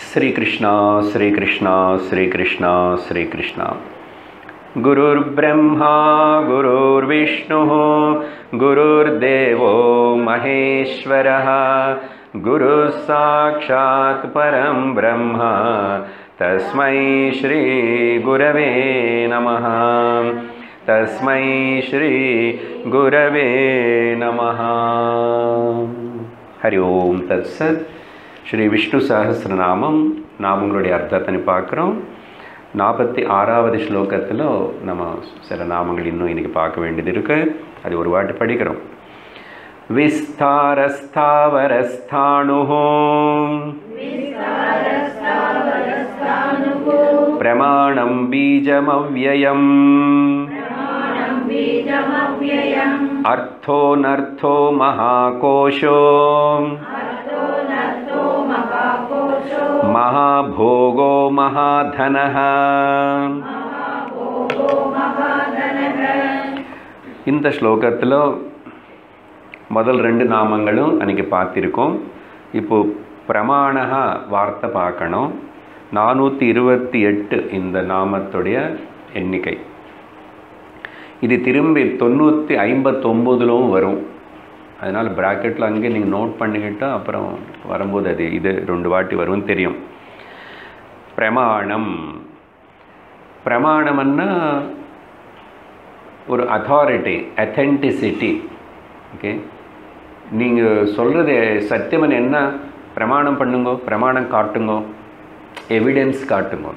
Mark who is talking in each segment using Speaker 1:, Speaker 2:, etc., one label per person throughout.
Speaker 1: श्रीकृष्णा श्रीकृष्णा श्रीकृष्णा श्रीकृष्णा गुरुर्ब्रह्मा गुरुर्विष्णुः गुरुर्देवो महेश्वरः गुरुः साक्षात् परं ब्रह्म तस्मै श्रीगुरवे नमः तस्मै श्रीगुरवे नमः ஹரி ஓம் தத்சத் ஸ்ரீ விஷ்ணு சஹசிரநாமம் நாம் உங்களுடைய அர்த்தத்தை பார்க்குறோம் நாற்பத்தி ஆறாவது ஸ்லோகத்தில் நம்ம சில நாமங்கள் இன்னும் இன்றைக்கி பார்க்க வேண்டியது இருக்கு அது ஒரு வாட்டி படிக்கிறோம் விஸ்தாரஸ்தாவரஸ்தானு பிரமாணம் பீஜமவ்யயம் अर्थो नर्थो महाकोशो महाभोगो महाधनः இந்த ஸ்லோகத்தில் முதல் ரெண்டு நாமங்களும் அன்றைக்கி பார்த்திருக்கோம் இப்போது பிரமாணா வார்த்தை பார்க்கணும் நானூற்றி இருபத்தி எட்டு இந்த நாமத்துடைய எண்ணிக்கை இது திரும்பி தொண்ணூற்றி ஐம்பத்தொம்போதுலும் வரும் அதனால் ப்ராக்கெட்டில் அங்கே நீங்கள் நோட் பண்ணிக்கிட்டால் அப்புறம் வரும்போது அது இது ரெண்டு வாட்டி வரும்னு தெரியும் பிரமாணம் பிரமாணம்னா ஒரு அத்தாரிட்டி அத்தென்டிசிட்டி ஓகே நீங்கள் சொல்கிறது சத்தியமன் என்ன பிரமாணம் பண்ணுங்கோ பிரமாணம் காட்டுங்கோ எவிடன்ஸ் காட்டுங்கோ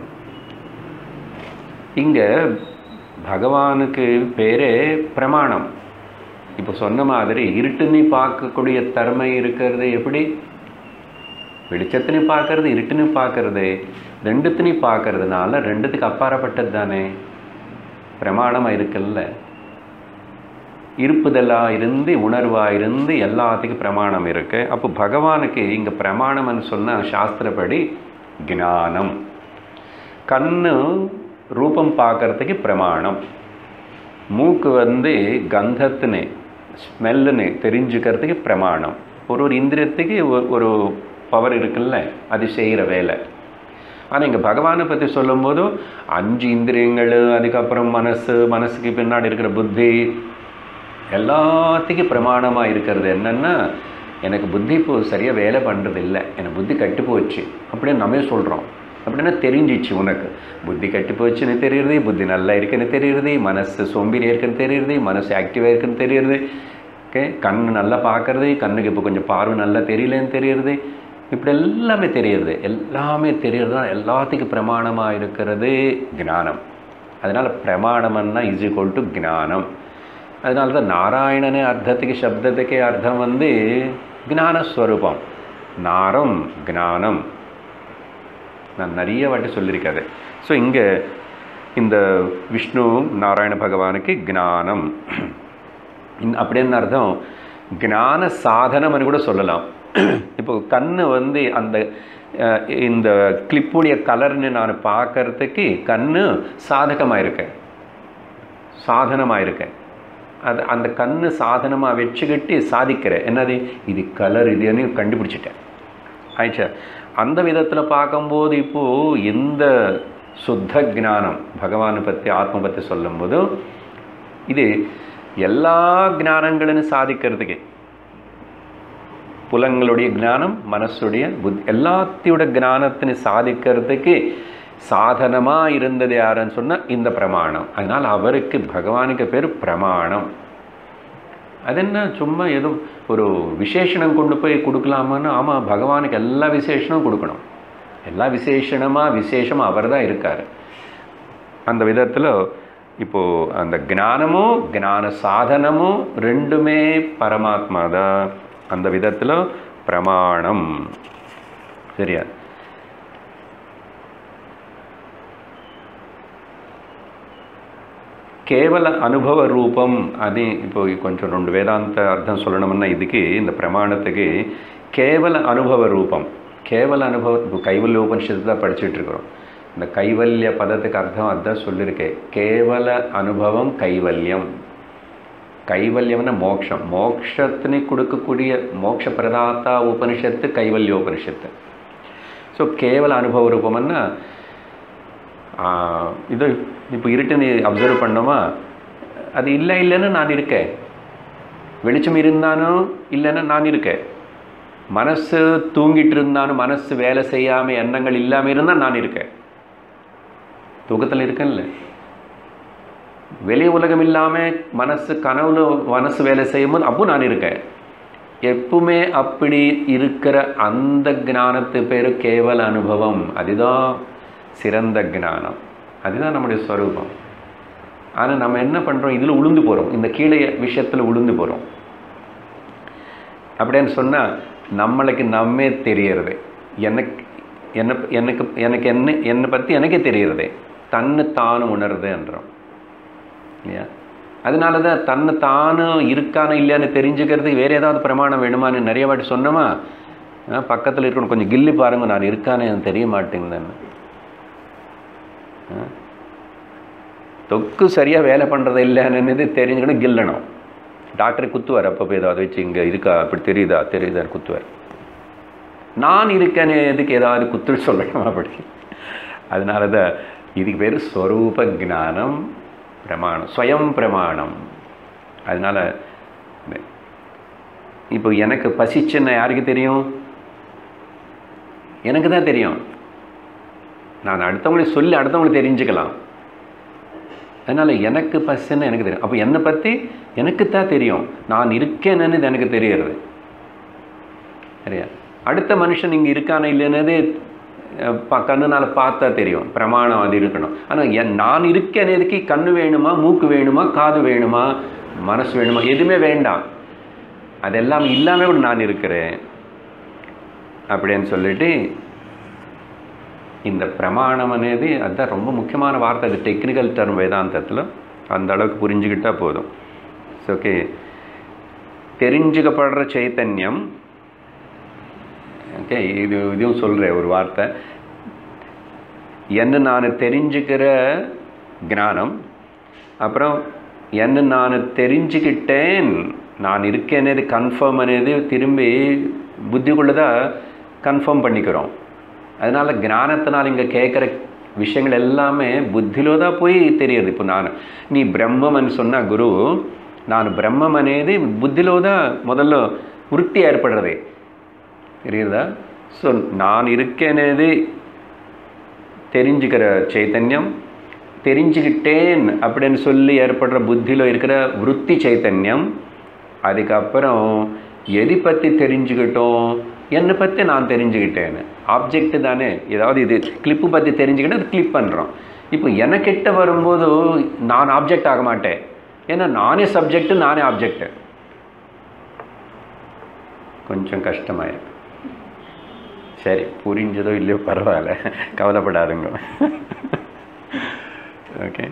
Speaker 1: இங்கே பகவானுக்கு பேரே பிரமாணம் இப்போ சொன்ன மாதிரி இருட்டுன்னு பார்க்கக்கூடிய தன்மை இருக்கிறது எப்படி வெளிச்சத்தினு பார்க்கறது இருட்டுன்னு பார்க்கறது ரெண்டுத்தினி பார்க்கறதுனால ரெண்டுத்துக்கு அப்பாறப்பட்டது தானே பிரமாணமாக இருக்குல்ல இருப்புதலாக இருந்து உணர்வாக இருந்து எல்லாத்துக்கும் பிரமாணம் இருக்கு அப்போ பகவானுக்கு இங்கே பிரமாணம்னு சொன்னால் சாஸ்திரப்படி ஞானம் கண்ணு ரூபம் பார்க்கறதுக்கு பிரமாணம் மூக்கு வந்து கந்தத்துன்னு ஸ்மெல்லுன்னு தெரிஞ்சுக்கிறதுக்கு பிரமாணம் ஒரு ஒரு இந்திரியத்துக்கு ஒரு பவர் இருக்குல்ல அது செய்கிற வேலை ஆனால் இங்கே பகவானை பற்றி சொல்லும்போது அஞ்சு இந்திரியங்கள் அதுக்கப்புறம் மனசு மனசுக்கு பின்னாடி இருக்கிற புத்தி எல்லாத்துக்கும் பிரமாணமாக இருக்கிறது என்னென்னா எனக்கு புத்தி இப்போ சரியாக வேலை பண்ணுறது இல்லை எனக்கு புத்தி கட்டு போச்சு அப்படின்னு நம்ம சொல்கிறோம் அப்படின்னா தெரிஞ்சிச்சு உனக்கு புத்தி கட்டி போச்சுன்னு தெரியுது புத்தி நல்லா இருக்குன்னு தெரியுது மனசு சோம்பேறியாக இருக்குன்னு தெரியுது மனசு ஆக்டிவாக இருக்குன்னு தெரியுது ஓகே கண் நல்லா பார்க்குறது கண்ணுக்கு இப்போ கொஞ்சம் பார்வை நல்லா தெரியலன்னு தெரியுது இப்படி எல்லாமே தெரியுது எல்லாமே தெரியறது தான் எல்லாத்துக்கும் பிரமாணமாக இருக்கிறது ஞானம் அதனால் பிரமாணம்னா இஸ் ஈக்குவல் டு ஞானம் அதனால தான் நாராயணனே அர்த்தத்துக்கு சப்தத்துக்கே அர்த்தம் வந்து ஞானஸ்வரூபம் நாரம் ஞானம் நான் நிறைய வாட்டி சொல்லியிருக்காது ஸோ இங்கே இந்த விஷ்ணு நாராயண பகவானுக்கு ஞானம் அப்படின்னு அர்த்தம் ஞான சாதனம்னு கூட சொல்லலாம் இப்போ கண்ணு வந்து அந்த இந்த கிளிப்புடைய கலர்னு நான் பார்க்கறதுக்கு கண்ணு சாதகமாக இருக்கேன் சாதனமாக இருக்கேன் அது அந்த கண்ணு சாதனமாக வச்சுக்கிட்டு சாதிக்கிறேன் என்னது இது கலர் இதுன்னு கண்டுபிடிச்சிட்டேன் ஆயிடுச்சா அந்த விதத்தில் பார்க்கும்போது இப்போது எந்த சுத்த ஜானம் பகவானை பற்றி ஆத்ம பற்றி சொல்லும்போது இது எல்லா ஞானங்களும் சாதிக்கிறதுக்கு புலங்களுடைய ஞானம் மனசுடைய புத் எல்லாத்தையோட ஞானத்தினை சாதிக்கிறதுக்கு சாதனமாக இருந்தது யாருன்னு சொன்னால் இந்த பிரமாணம் அதனால் அவருக்கு பகவானுக்கு பேர் பிரமாணம் அது என்ன சும்மா எதுவும் ஒரு விசேஷனம் கொண்டு போய் கொடுக்கலாமான்னு ஆமாம் பகவானுக்கு எல்லா விசேஷனும் கொடுக்கணும் எல்லா விசேஷணமாக விசேஷமாக அவர் தான் இருக்கார் அந்த விதத்தில் இப்போது அந்த ஞானமும் ஞான சாதனமும் ரெண்டுமே பரமாத்மா தான் அந்த விதத்தில் பிரமாணம் சரியா కేవల అనుభవ రూపం అది ఇప్పుడు కొంచెం రెండు వేదాంత అర్థం சொல்லணும்னா இதுக்கு இந்த பிரமாணத்துக்கு கேவல அனுபவ ரூபம் கேவல அனுபவம் இப்போ கைவல்ய உபனிஷத்து தான் படிச்சுட்டு இருக்கிறோம் இந்த கைவல்ய பதத்துக்கு அர்த்தம் அதுதான் சொல்லியிருக்கேன் கேவல அனுபவம் கைவல்யம் கைவல்யம்னா மோக்ஷம் மோக்ஷத்தினை கொடுக்கக்கூடிய மோட்ச பிரதாத்தா உபனிஷத்து கைவல்யோபனிஷத்து ஸோ கேவல அனுபவ ரூபம்னா ஆஹ், இது இப்போ இருட்டுன்னு அப்சர்வ் பண்ணோமா அது இல்லை இல்லைன்னு நான் இருக்கேன் வெளிச்சம் இருந்தானோ இல்லைன்னா நான் இருக்கேன் மனசு தூங்கிட்டு இருந்தாலும் மனசு வேலை செய்யாமல் எண்ணங்கள் இல்லாமல் இருந்தால் நான் இருக்கேன் தூக்கத்தில் இருக்கேன்ல வெளி உலகம் இல்லாமல் மனசு கனவுல மனசு வேலை செய்யும்போது அப்போ நான் இருக்கேன் எப்பவுமே அப்படி இருக்கிற அந்த ஞானத்து பேர் கேவல அனுபவம் அதுதான் சிறந்த ஞானம் அதுதான் நம்முடைய ஸ்வரூபம் ஆனால் நம்ம என்ன பண்ணுறோம் இதில் உளுந்து போகிறோம் இந்த கீழே விஷயத்தில் உளுந்து போகிறோம் அப்படின்னு சொன்னால் நம்மளுக்கு நம்மே தெரியறது எனக்கு என்ன எனக்கு எனக்கு என்ன என்னை பற்றி எனக்கே தெரியறது தன்னை தானும் உணருதுன்றோம் இல்லையா அதனால தான் தன்னை தானும் இருக்கானு இல்லையான்னு தெரிஞ்சுக்கிறதுக்கு வேறு ஏதாவது பிரமாணம் வேணுமான்னு நிறைய வாட்டி சொன்னோமா பக்கத்தில் இருக்கணும் கொஞ்சம் கில்லி பாருங்க நான் இருக்கானே எனக்கு தெரிய மாட்டேங்குதுன்னு ஆ? தொக்கு சரியாக வேலை பண்ணுறது இல்லைன்னு தெரிஞ்சுக்கணும் கில்லணும் டாக்டர் குத்துவார் அப்பப்போ ஏதாவது வச்சு இங்கே இருக்கா அப்படி தெரியுதா தெரியுதா குத்துவார் நான் இருக்கேன்னு எதுக்கு ஏதாவது குத்து சொல்லணும் அப்படி அதனால தான் இதுக்கு பேர் ஸ்வரூப ஞானம் பிரமாணம் ஸ்வயம் பிரமாணம் அதனால இந்த- இப்போ எனக்கு பசிச்சுன்னு யாருக்கு தெரியும் எனக்கு தான் தெரியும் நான் அடுத்தவங்களுக்கு சொல்லி அடுத்தவங்களுக்கு தெரிஞ்சுக்கலாம் அதனால் எனக்கு பசின்னு எனக்கு தெரியும் அப்போ என்னை பற்றி எனக்கு தான் தெரியும் நான் இருக்கேன்னு இது எனக்கு தெரியறது சரியா அடுத்த மனுஷன் இங்கே இருக்கானே இல்லைன்னது அஹ், ப- கண்ணுனால பார்த்தா தெரியும் பிரமாணம் அது இருக்கணும் ஆனால் என் நான் இருக்கேனதுக்கு கண்ணு வேணுமா மூக்கு வேணுமா காது வேணுமா மனசு வேணுமா எதுவுமே வேண்டாம் அதெல்லாம் இல்லாமல் கூட நான் இருக்கிறேன் அப்படின்னு சொல்லிட்டு இந்த பிரமாணம் అనేది அதுதான் ரொம்ப முக்கியமான வார்த்தை அது டெக்னிக்கல் டர்ம் வேதாந்தத்தில் அந்த அளவுக்கு புரிஞ்சுக்கிட்டா போதும் ஓகே தெரிஞ்சுக்கப்படுற சைத்தன்யம் ஓகே இது இதுவும் சொல்கிறேன் ஒரு வார்த்தை என்ன நான் தெரிஞ்சுக்கிற ஞானம் அப்புறம் என்ன நான் தெரிஞ்சுக்கிட்டேன் நான் இருக்கேனது கன்ஃபார்ம் అనేది திரும்பி புத்திக்குள்ளே தான் கன்ஃபார்ம் பண்ணிக்கிறோம் அதனால் ஞானத்தினால் இங்கே கேட்குற விஷயங்கள் எல்லாமே புத்திలో தான் போய் தெரியுது இப்போ நான் நீ பிரம்மம்னு சொன்ன குரு நான் பிரம்மம் అనేది புத்திలో தான் முதல்ல விருத்தி ஏற்படுறது தெரியுதா ஸோ நான் இருக்கேனது தெரிஞ்சுக்கிற சைத்தன்யம் தெரிஞ்சுக்கிட்டேன் அப்படின்னு சொல்லி ஏற்படுற புத்தியில் இருக்கிற விருத்தி சைத்தன்யம் அதுக்கப்புறம் எதை பற்றி தெரிஞ்சுக்கிட்டோம் என்னை பற்றி நான் தெரிஞ்சுக்கிட்டேன்னு ஆப்ஜெக்ட் தானே ஏதாவது இது கிளிப்பு பற்றி தெரிஞ்சுக்கிட்டு அது கிளிப் பண்ணுறோம் இப்போ எனக்கிட்ட வரும்போது நான் ஆப்ஜெக்ட் ஆக மாட்டேன் ஏன்னா நானே சப்ஜெக்ட் நானே ஆப்ஜெக்ட் கொஞ்சம் கஷ்டமாயிருக்கு சரி புரிஞ்சதோ இல்லையோ பரவாயில்ல கவலைப்படாதுங்க ஓகே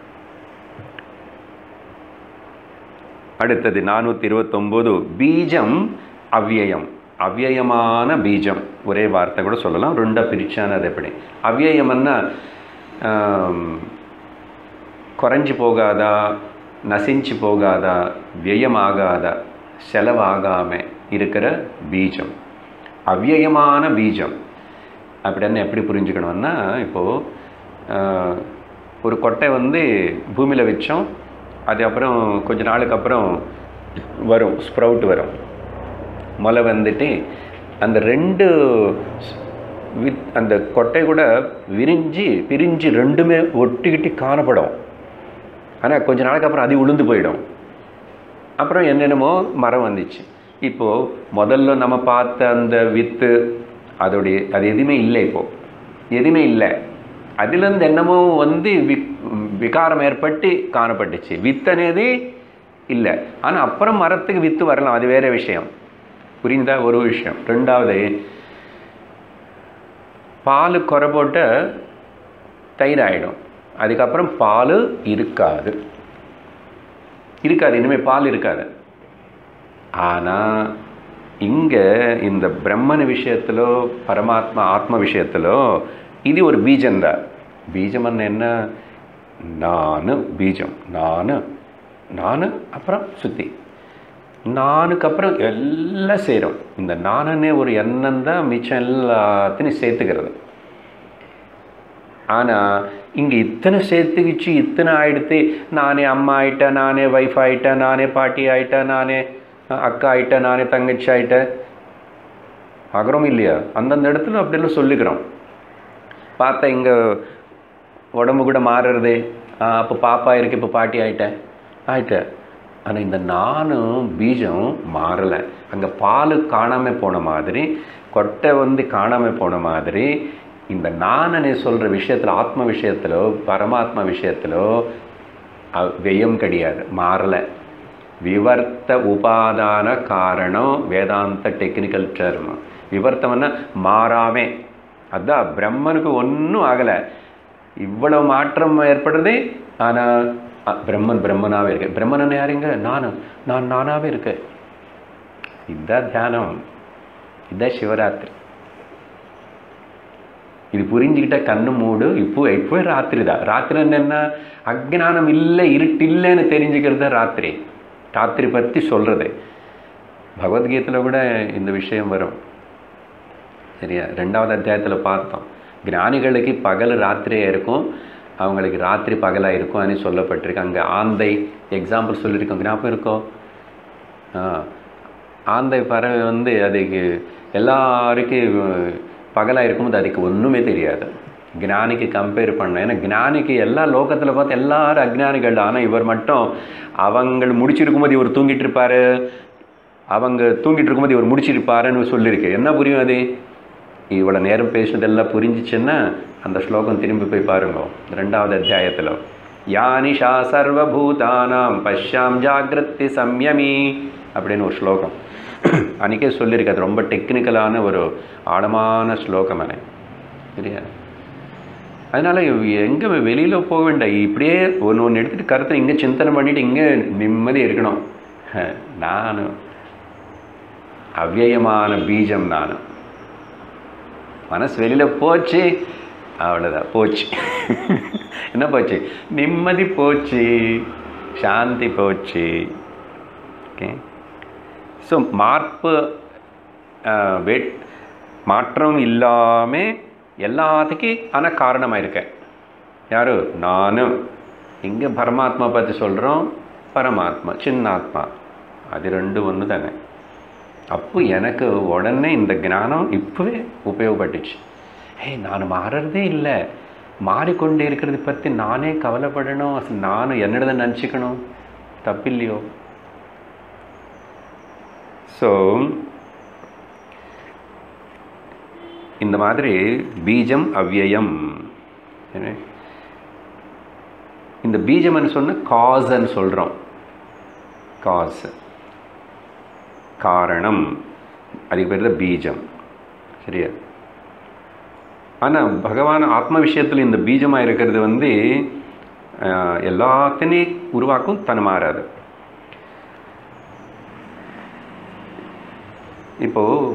Speaker 1: அடுத்தது நானூற்றி இருபத்தொம்போது பீஜம் அவ்யயம் அவ்யயமான பீஜம் ஒரே வார்த்தை கூட சொல்லலாம் ரெண்டாக பிரிச்சானது எப்படி அவ்யயம்னா ஆம், குறைஞ்சி போகாதா நசிஞ்சு போகாதா வியயமாகாதா செலவாகாமல் இருக்கிற பீஜம் அவ்யயமான பீஜம் அப்படின்னு எப்படி புரிஞ்சுக்கணும்னா இப்போது ஒரு கொட்டை வந்து பூமியில் வச்சோம் அது அப்புறம் கொஞ்ச நாளுக்கு அப்புறம் வரும் ஸ்ப்ரவுட் வரும் முளை வந்துட்டு அந்த ரெண்டு ஸ்- வித் அந்த கொட்டை கூட விரிஞ்சு பிரிஞ்சு ரெண்டுமே ஒட்டிக்கிட்டு காணப்படும் ஆனால் கொஞ்ச நாளுக்கு அப்புறம் அது உளுந்து போயிடும் அப்புறம் என்னென்னமோ மரம் வந்துச்சு இப்போது முதல்ல நம்ம பார்த்த அந்த வித்து அதோடைய அது எதுவுமே இல்லை இப்போது எதுவுமே இல்லை அதுலேருந்து என்னமோ வந்து வி விகாரம் ஏற்பட்டு காணப்பட்டுச்சு வித்து అనేది இல்லை ஆனால் அப்புறம் மரத்துக்கு வித்து வரலாம் அது வேற விஷயம் புரியுதா ஒரு விஷயம் ரெண்டாவது பால் குறை போட்ட தயிர் ஆகிடும் அதுக்கப்புறம் பால் இருக்காது இருக்காது இனிமேல் பால் இருக்காது ஆனால் இங்கே இந்த பிரம்மன் விஷயத்திலோ பரமாத்மா ஆத்ம விஷயத்திலோ இது ஒரு பீஜம்தான் பீஜம் என்ன நான் பீஜம் நான் நான் அப்புறம் சுத்தி நானுக்கு அப்புறம் எல்லாம் சேரும் இந்த நானே ஒரு எண்ணம் தான் மிச்சம் எல்லாத்தையும் சேர்த்துக்கிறது ஆனால் இங்கே இத்தனை சேர்த்துக்கிச்சு இத்தனை ஆயிடுத்து நானே அம்மா ஆயிட்டேன் நானே ஒய்ஃப் ஆயிட்டேன் நானே பாட்டி ஆயிட்டேன் நானே அக்கா ஆயிட்டேன் நானே தங்கச்சி ஆயிட்டேன் ஆகிறோம் இல்லையா அந்தந்த இடத்துல அப்படிலாம் சொல்லிக்கிறோம் பார்த்தா இங்கே உடம்பு கூட மாறுறது அப்போ பாப்பா இருக்கு இப்போ பாட்டி ஆயிட்டேன் ஆயிட்டேன் ஆனால் இந்த நானும் பீஜம் மாறலை அங்கே பால் காணாமல் போன மாதிரி கொட்டை வந்து காணாமல் போன மாதிரி இந்த நானே சொல்கிற விஷயத்தில் ஆத்ம விஷயத்திலோ பரமாத்மா விஷயத்திலோ அ- வெயம் கிடையாது மாறலை விவர்த்த உபாதான காரணம் வேதாந்த டெக்னிக்கல் டேர்ம் விவர்த்தம்னா மாறாமே அதான் பிரம்மனுக்கு ஒன்றும் ஆகலை இவ்வளவு மாற்றம் ஏற்படுது ஆனால் பிரம்மன் பிரம்மனாகவே இருக்கு பிரம்மன் யாருங்க நானும் நான் நானாகவே இருக்கேன் இதுதான் தியானம் இதுதான் சிவராத்திரி இது புரிஞ்சுக்கிட்ட கண்ணு மூடு இப்போ இப்போ ராத்திரி தான் ராத்திரி என்ன அஜ்ஞானம் இல்லை இருட்டு இல்லைன்னு தெரிஞ்சுக்கிறது தான் ராத்திரி ராத்திரி பற்றி சொல்கிறது பகவத்கீதையில் கூட இந்த விஷயம் வரும் சரியா ரெண்டாவது அத்தியாயத்தில் பார்த்தோம் ஞானிகளுக்கு பகல் ராத்திரியாக இருக்கும் அவங்களுக்கு ராத்திரி பகலாக இருக்கும் அப்படின்னு சொல்லப்பட்டிருக்கு அங்கே ஆந்தை எக்ஸாம்பிள் சொல்லியிருக்கோம் ஞாபகம் இருக்கோ ஆ ஆந்தை பறவை வந்து அதுக்கு எல்லாருக்கும் பகலாக இருக்கும்போது அதுக்கு ஒன்றுமே தெரியாது ஞானிக்கு கம்பேர் பண்ண ஏன்னா ஞானிக்கு எல்லா லோகத்தில் பார்த்து எல்லாரும் அஜ்ஞானிகள் ஆனால் இவர் மட்டும் அவங்க முடிச்சிருக்கும்போது இவர் தூங்கிட்டு இருப்பாரு அவங்க தூங்கிட்டு இருக்கும்போது இவர் முடிச்சிருப்பாருன்னு சொல்லியிருக்கு என்ன புரியும் அது இவ்வளோ நேரம் பேசுனதெல்லாம் புரிஞ்சிச்சுன்னா அந்த ஸ்லோகம் திரும்பி போய் பாருங்க ரெண்டாவது அத்தியாயத்தில் யானிஷா சர்வபூதானாம் பஷ்யாம் ஜாகிரத்தி சம்யமி அப்படின்னு ஒரு ஸ்லோகம் அன்றைக்கே சொல்லியிருக்கு அது ரொம்ப டெக்னிக்கலான ஒரு ஆழமான ஸ்லோகம் அனே சரியா அதனால் எங்கே வெளியில் போக வேண்டாம் இப்படியே ஒன்று ஒன்று எடுத்துகிட்டு கருத்தை இங்கே சிந்தனை பண்ணிட்டு இங்கே நிம்மதி இருக்கணும் நான் அவ்யயமான பீஜம் நான் மனசு வெளியில் போச்சு அவ்வளோதான் போச்சு என்ன போச்சு நிம்மதி போச்சு சாந்தி போச்சு ஓகே ஸோ மார்ப்பு வெட் மாற்றம் இல்லாமல் எல்லாத்துக்கும் ஆனால் காரணமாக இருக்கேன் யாரு நானும் இங்கே பரமாத்மா பற்றி சொல்கிறோம் பரமாத்மா சின்னாத்மா அது ரெண்டு ஒன்று தானே அப்போ எனக்கு உடனே இந்த ஞானம் இப்போவே உபயோகப்பட்டுச்சு ஏய் நான் மாறுறதே இல்லை மாறிக்கொண்டே இருக்கிறது பற்றி நானே கவலைப்படணும் நானும் என்னிடத நினச்சிக்கணும் தப்பில்லையோ ஸோ இந்த மாதிரி பீஜம் அவ்யயம் என்ன? இந்த பீஜம்னு சொன்ன காஸ்ன்னு சொல்கிறோம் காஸ் காரணம் அதுக்கு பேர் தான் பீஜம் சரியா ஆனால் பகவான் ஆத்ம விஷயத்தில் இந்த பீஜமாக இருக்கிறது வந்து அஹ், எல்லாத்தையும் உருவாக்கும் தன் மாறாது இப்போது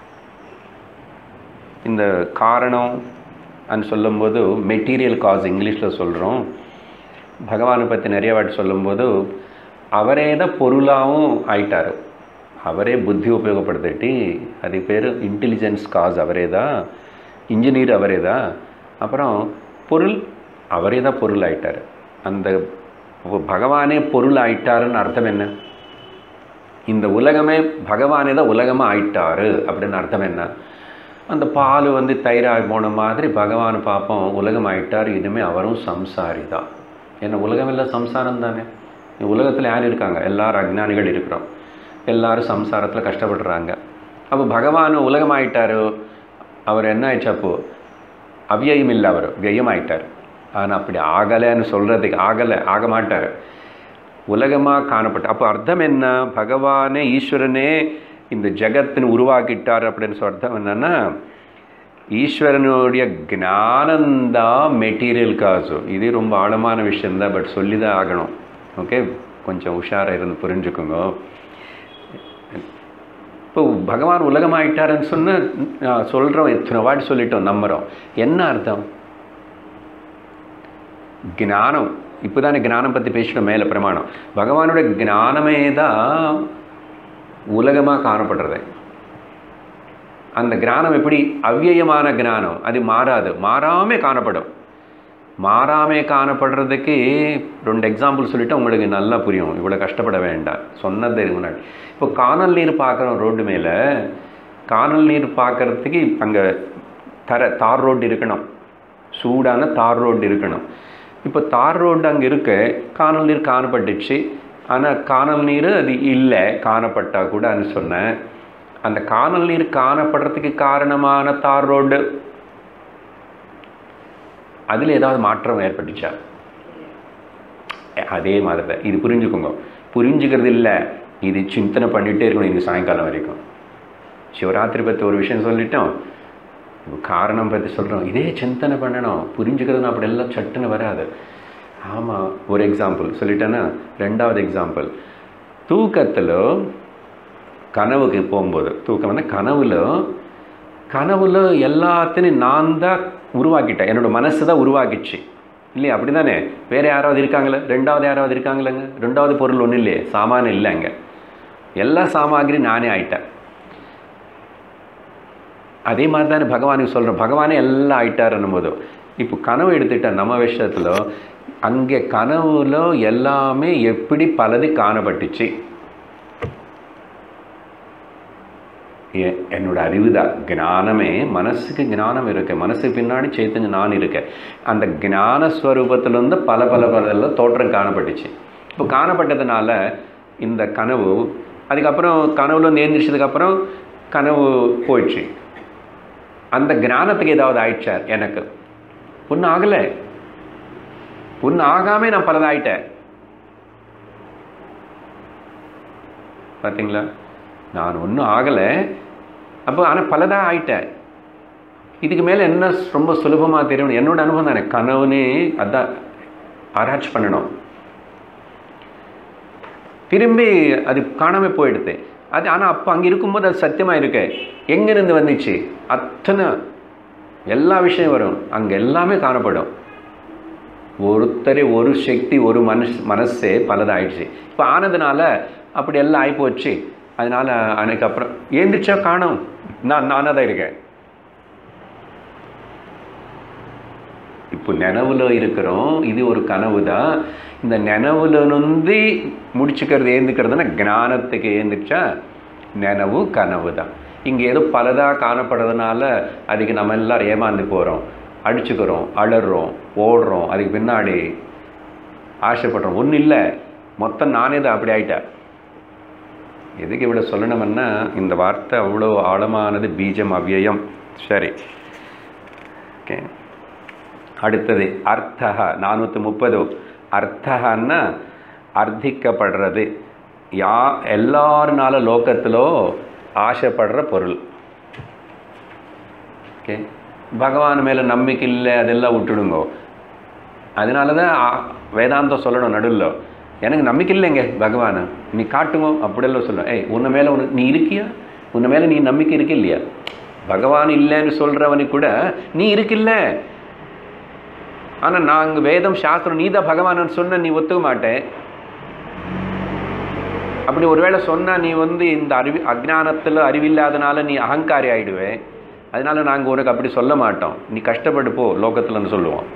Speaker 1: இந்த காரணம் அன்னு சொல்லும்போது மெட்டீரியல் காஸ் இங்கிலீஷில் சொல்கிறோம் பகவானை பற்றி நிறைய வாட்டி சொல்லும்போது அவரே தான் பொருளாகவும் ஆயிட்டார் அவரே புத்தி உபயோகப்படுத்திட்டு அது பேர் இன்டெலிஜென்ஸ் காஸ் அவரே தான் இன்ஜினியர் அவரே தான் அப்புறம் பொருள் அவரே தான் பொருள் ஆயிட்டார் அந்த அப்போ பகவானே பொருள் ஆயிட்டாருன்னு அர்த்தம் என்ன இந்த உலகமே பகவானே தான் உலகமாக ஆயிட்டாரு அப்படின்னு அர்த்தம் என்ன அந்த பால் வந்து தயிராகி போன மாதிரி பகவான் பார்ப்போம் உலகம் ஆயிட்டார் இனிமேல் அவரும் சம்சாரி தான் ஏன்னா உலகம் எல்லாம் சம்சாரம் தானே உலகத்தில் யார் இருக்காங்க எல்லாரும் அஜ்ஞானிகள் இருக்கிறோம் எல்லாரும் சம்சாரத்தில் கஷ்டப்படுறாங்க அப்போ பகவான் உலகம் ஆயிட்டாரு அவர் என்ன ஆயிடுச்சு அப்போ அவ்யயம் இல்லை அவர் வியம் ஆயிட்டார் ஆனால் அப்படி ஆகலைன்னு சொல்கிறதுக்கு ஆகலை ஆக மாட்டார் உலகமாக காணப்பட்ட அப்போ அர்த்தம் என்ன பகவானே ஈஸ்வரனே இந்த ஜெகத்தின் உருவாக்கிட்டார் அப்படின்னு சொல்ற அர்த்தம் என்னன்னா ஈஸ்வரனுடைய ஞானந்தான் மெட்டீரியல் காசு இது ரொம்ப ஆழமான விஷயந்தான் பட் சொல்லி தான் ஆகணும் ஓகே கொஞ்சம் உஷாராக இருந்து புரிஞ்சுக்கோங்க இப்போ பகவான் உலகமாயிட்டாருன்னு சொன்ன சொல்கிறோம் எத்தனை வாட்டி சொல்லிட்டோம் நம்புகிறோம் என்ன அர்த்தம் ஞானம் இப்போ தானே ஞானம் பற்றி பேசிட்டோம் மேலே பிரமாணம் பகவானோட ஞானமே தான் உலகமாக காணப்படுறது அந்த ஞானம் எப்படி அவ்வியமான ஞானம் அது மாறாது மாறாமே காணப்படும் மாறாமே காணப்படுறதுக்கு ரெண்டு எக்ஸாம்பிள் சொல்லிட்டு உங்களுக்கு நல்லா புரியும் இவ்வளோ கஷ்டப்பட வேண்டாம் சொன்னது இதுக்கு முன்னாடி இப்போ காணல் நீர் பார்க்குறோம் ரோடு மேலே காணல் நீர் பார்க்கறதுக்கு அங்கே தர தார் ரோடு இருக்கணும் சூடான தார் ரோடு இருக்கணும் இப்போ தார் ரோடு அங்கே இருக்க காணல் நீர் காணப்பட்டுச்சு ஆனால் காணல் நீர் அது இல்லை காணப்பட்டா கூடன்னு சொன்னேன் அந்த காணல் நீர் காணப்படுறதுக்கு காரணமான தார் ரோடு அதில் ஏதாவது மாற்றம் ஏற்பட்டுச்சா அதே மாதிரி தான் இது புரிஞ்சுக்கோங்க புரிஞ்சுக்கிறது இல்லை இது சிந்தனை பண்ணிகிட்டே இருக்கணும் இது சாயங்காலம் வரைக்கும் சிவராத்திரி பற்றி ஒரு விஷயம் சொல்லிட்டோம் இப்போ காரணம் பற்றி சொல்கிறோம் இதே சிந்தனை பண்ணணும் புரிஞ்சுக்கிறது அப்படி எல்லாம் சட்டுன்னு வராது ஆமாம் ஒரு எக்ஸாம்பிள் சொல்லிட்டேன்னா ரெண்டாவது எக்ஸாம்பிள் தூக்கத்தில் கனவுக்கு போகும்போது தூக்கம் வந்து கனவுல கனவுல எல்லாத்தையும் நான் தான் உருவாக்கிட்டேன் என்னோட மனசு தான் உருவாக்கிச்சு இல்லையா அப்படி தானே வேறு யாராவது இருக்காங்களே ரெண்டாவது யாராவது இருக்காங்களேங்க ரெண்டாவது பொருள் ஒன்றும் இல்லையே சாமான் இல்லைங்க எல்லா சாமாகிரி நானே ஆயிட்டேன் அதே மாதிரி தானே பகவானுக்கு சொல்கிறோம் பகவானே எல்லாம் ஆயிட்டாருன்னும் போது இப்போ கனவு எடுத்துட்டேன் நம்ம விஷயத்தில் அங்கே கனவுல எல்லாமே எப்படி பலது காணப்பட்டுச்சு எ- என்னோட அறிவு தான் ஞானமே மனசுக்கு ஞானம் இருக்கு மனசுக்கு பின்னாடி சைத்தன்ய நான் இருக்கேன் அந்த ஞான ஸ்வரூபத்திலிருந்து பல பல பல தோற்றம் காணப்பட்டுச்சு இப்போ காணப்பட்டதுனால இந்த கனவு அதுக்கப்புறம் கனவுல இருந்து எழுந்திரிச்சதுக்கப்புறம் கனவு போயிடுச்சு அந்த ஞானத்துக்கு ஏதாவது ஆயிடுச்சார் எனக்கு ஒன்றும் ஆகலை ஒன்றும் ஆகாமே நான் பலதாயிட்டேன் பார்த்தீங்களா நான் ஒன்றும் ஆகலை அப்போ ஆனால் பலதாக ஆயிட்டேன் இதுக்கு மேலே என்ன ரொம்ப சுலபமாக தெரியும் என்னோட அனுபவம் தானே கனவுனே அதான் ஆராய்ச்சி பண்ணணும் திரும்பி அது காணாமல் போயிடுது அது ஆனால் அப்போ அங்கே இருக்கும்போது அது சத்தியமாக இருக்கு எங்கேருந்து வந்துச்சு அத்தனை எல்லா விஷயம் வரும் அங்கே எல்லாமே காணப்படும் ஒருத்தரே ஒரு சக்தி ஒரு மனசு மனசே பலதாயிடுச்சு இப்போ ஆனதுனால அப்படி எல்லாம் ஆகிப்போச்சு அதனால் அன்னைக்கு அப்புறம் ஏந்திரிச்சா காணும் நான் நானாக தான் இருக்கேன் இப்போ நினைவுல இருக்கிறோம் இது ஒரு கனவு தான் இந்த நினைவுல நொந்து முடிச்சுக்கிறது ஏந்துக்கிறதுனா ஞானத்துக்கு ஏந்திரிச்சா நினைவு கனவு தான் இங்கே ஏதோ பலதாக காணப்படுறதுனால அதுக்கு நம்ம எல்லாரும் ஏமாந்து போகிறோம் அடிச்சுக்கிறோம் அலறோம் ஓடுறோம் அதுக்கு பின்னாடி ஆசைப்படுறோம் ஒன்றும் இல்லை மொத்தம் நானே தான் அப்படி ஆயிட்டேன் எதுக்கு இவ்வளோ சொல்லணும்னா இந்த வார்த்தை அவ்வளோ ஆழமானது பீஜம் அவ்யயம் சரி ஓகே அடுத்தது அர்த்தக நானூற்றி முப்பது அர்த்தகன்னா அர்த்திக்கப்படுறது யா எல்லாருனால லோகத்திலோ ஆசைப்படுற பொருள் ஓகே பகவான் மேலே நம்பிக்கை இல்லை அதெல்லாம் விட்டுடுங்கோ அதனால தான் ஆ- வேதாந்தம் சொல்லணும் நடுவில் எனக்கு நம்பிக்கை இல்லைங்க பகவான் நீ காட்டுங்க அப்படியெல்லாம் சொல்ல ஏய் உன்னை மேலே உனக்கு நீ இருக்கியா உன்னை மேலே நீ நம்பிக்கை இருக்கு இல்லையா பகவான் இல்லைன்னு சொல்கிறவனுக்கு கூட நீ இருக்கில்ல ஆனால் நாங்கள் வேதம் சாஸ்திரம் நீ தான் பகவான்னு சொன்ன நீ ஒத்துக்க மாட்டேன் அப்படி ஒருவேளை சொன்னால் நீ வந்து இந்த அறிவி அஜ்ஞானத்தில் அறிவில்லாதனால நீ அகங்காரி ஆயிடுவே அதனால நாங்கள் உனக்கு அப்படி சொல்ல மாட்டோம் நீ கஷ்டப்பட்டு போ லோகத்தில்னு சொல்லுவோம்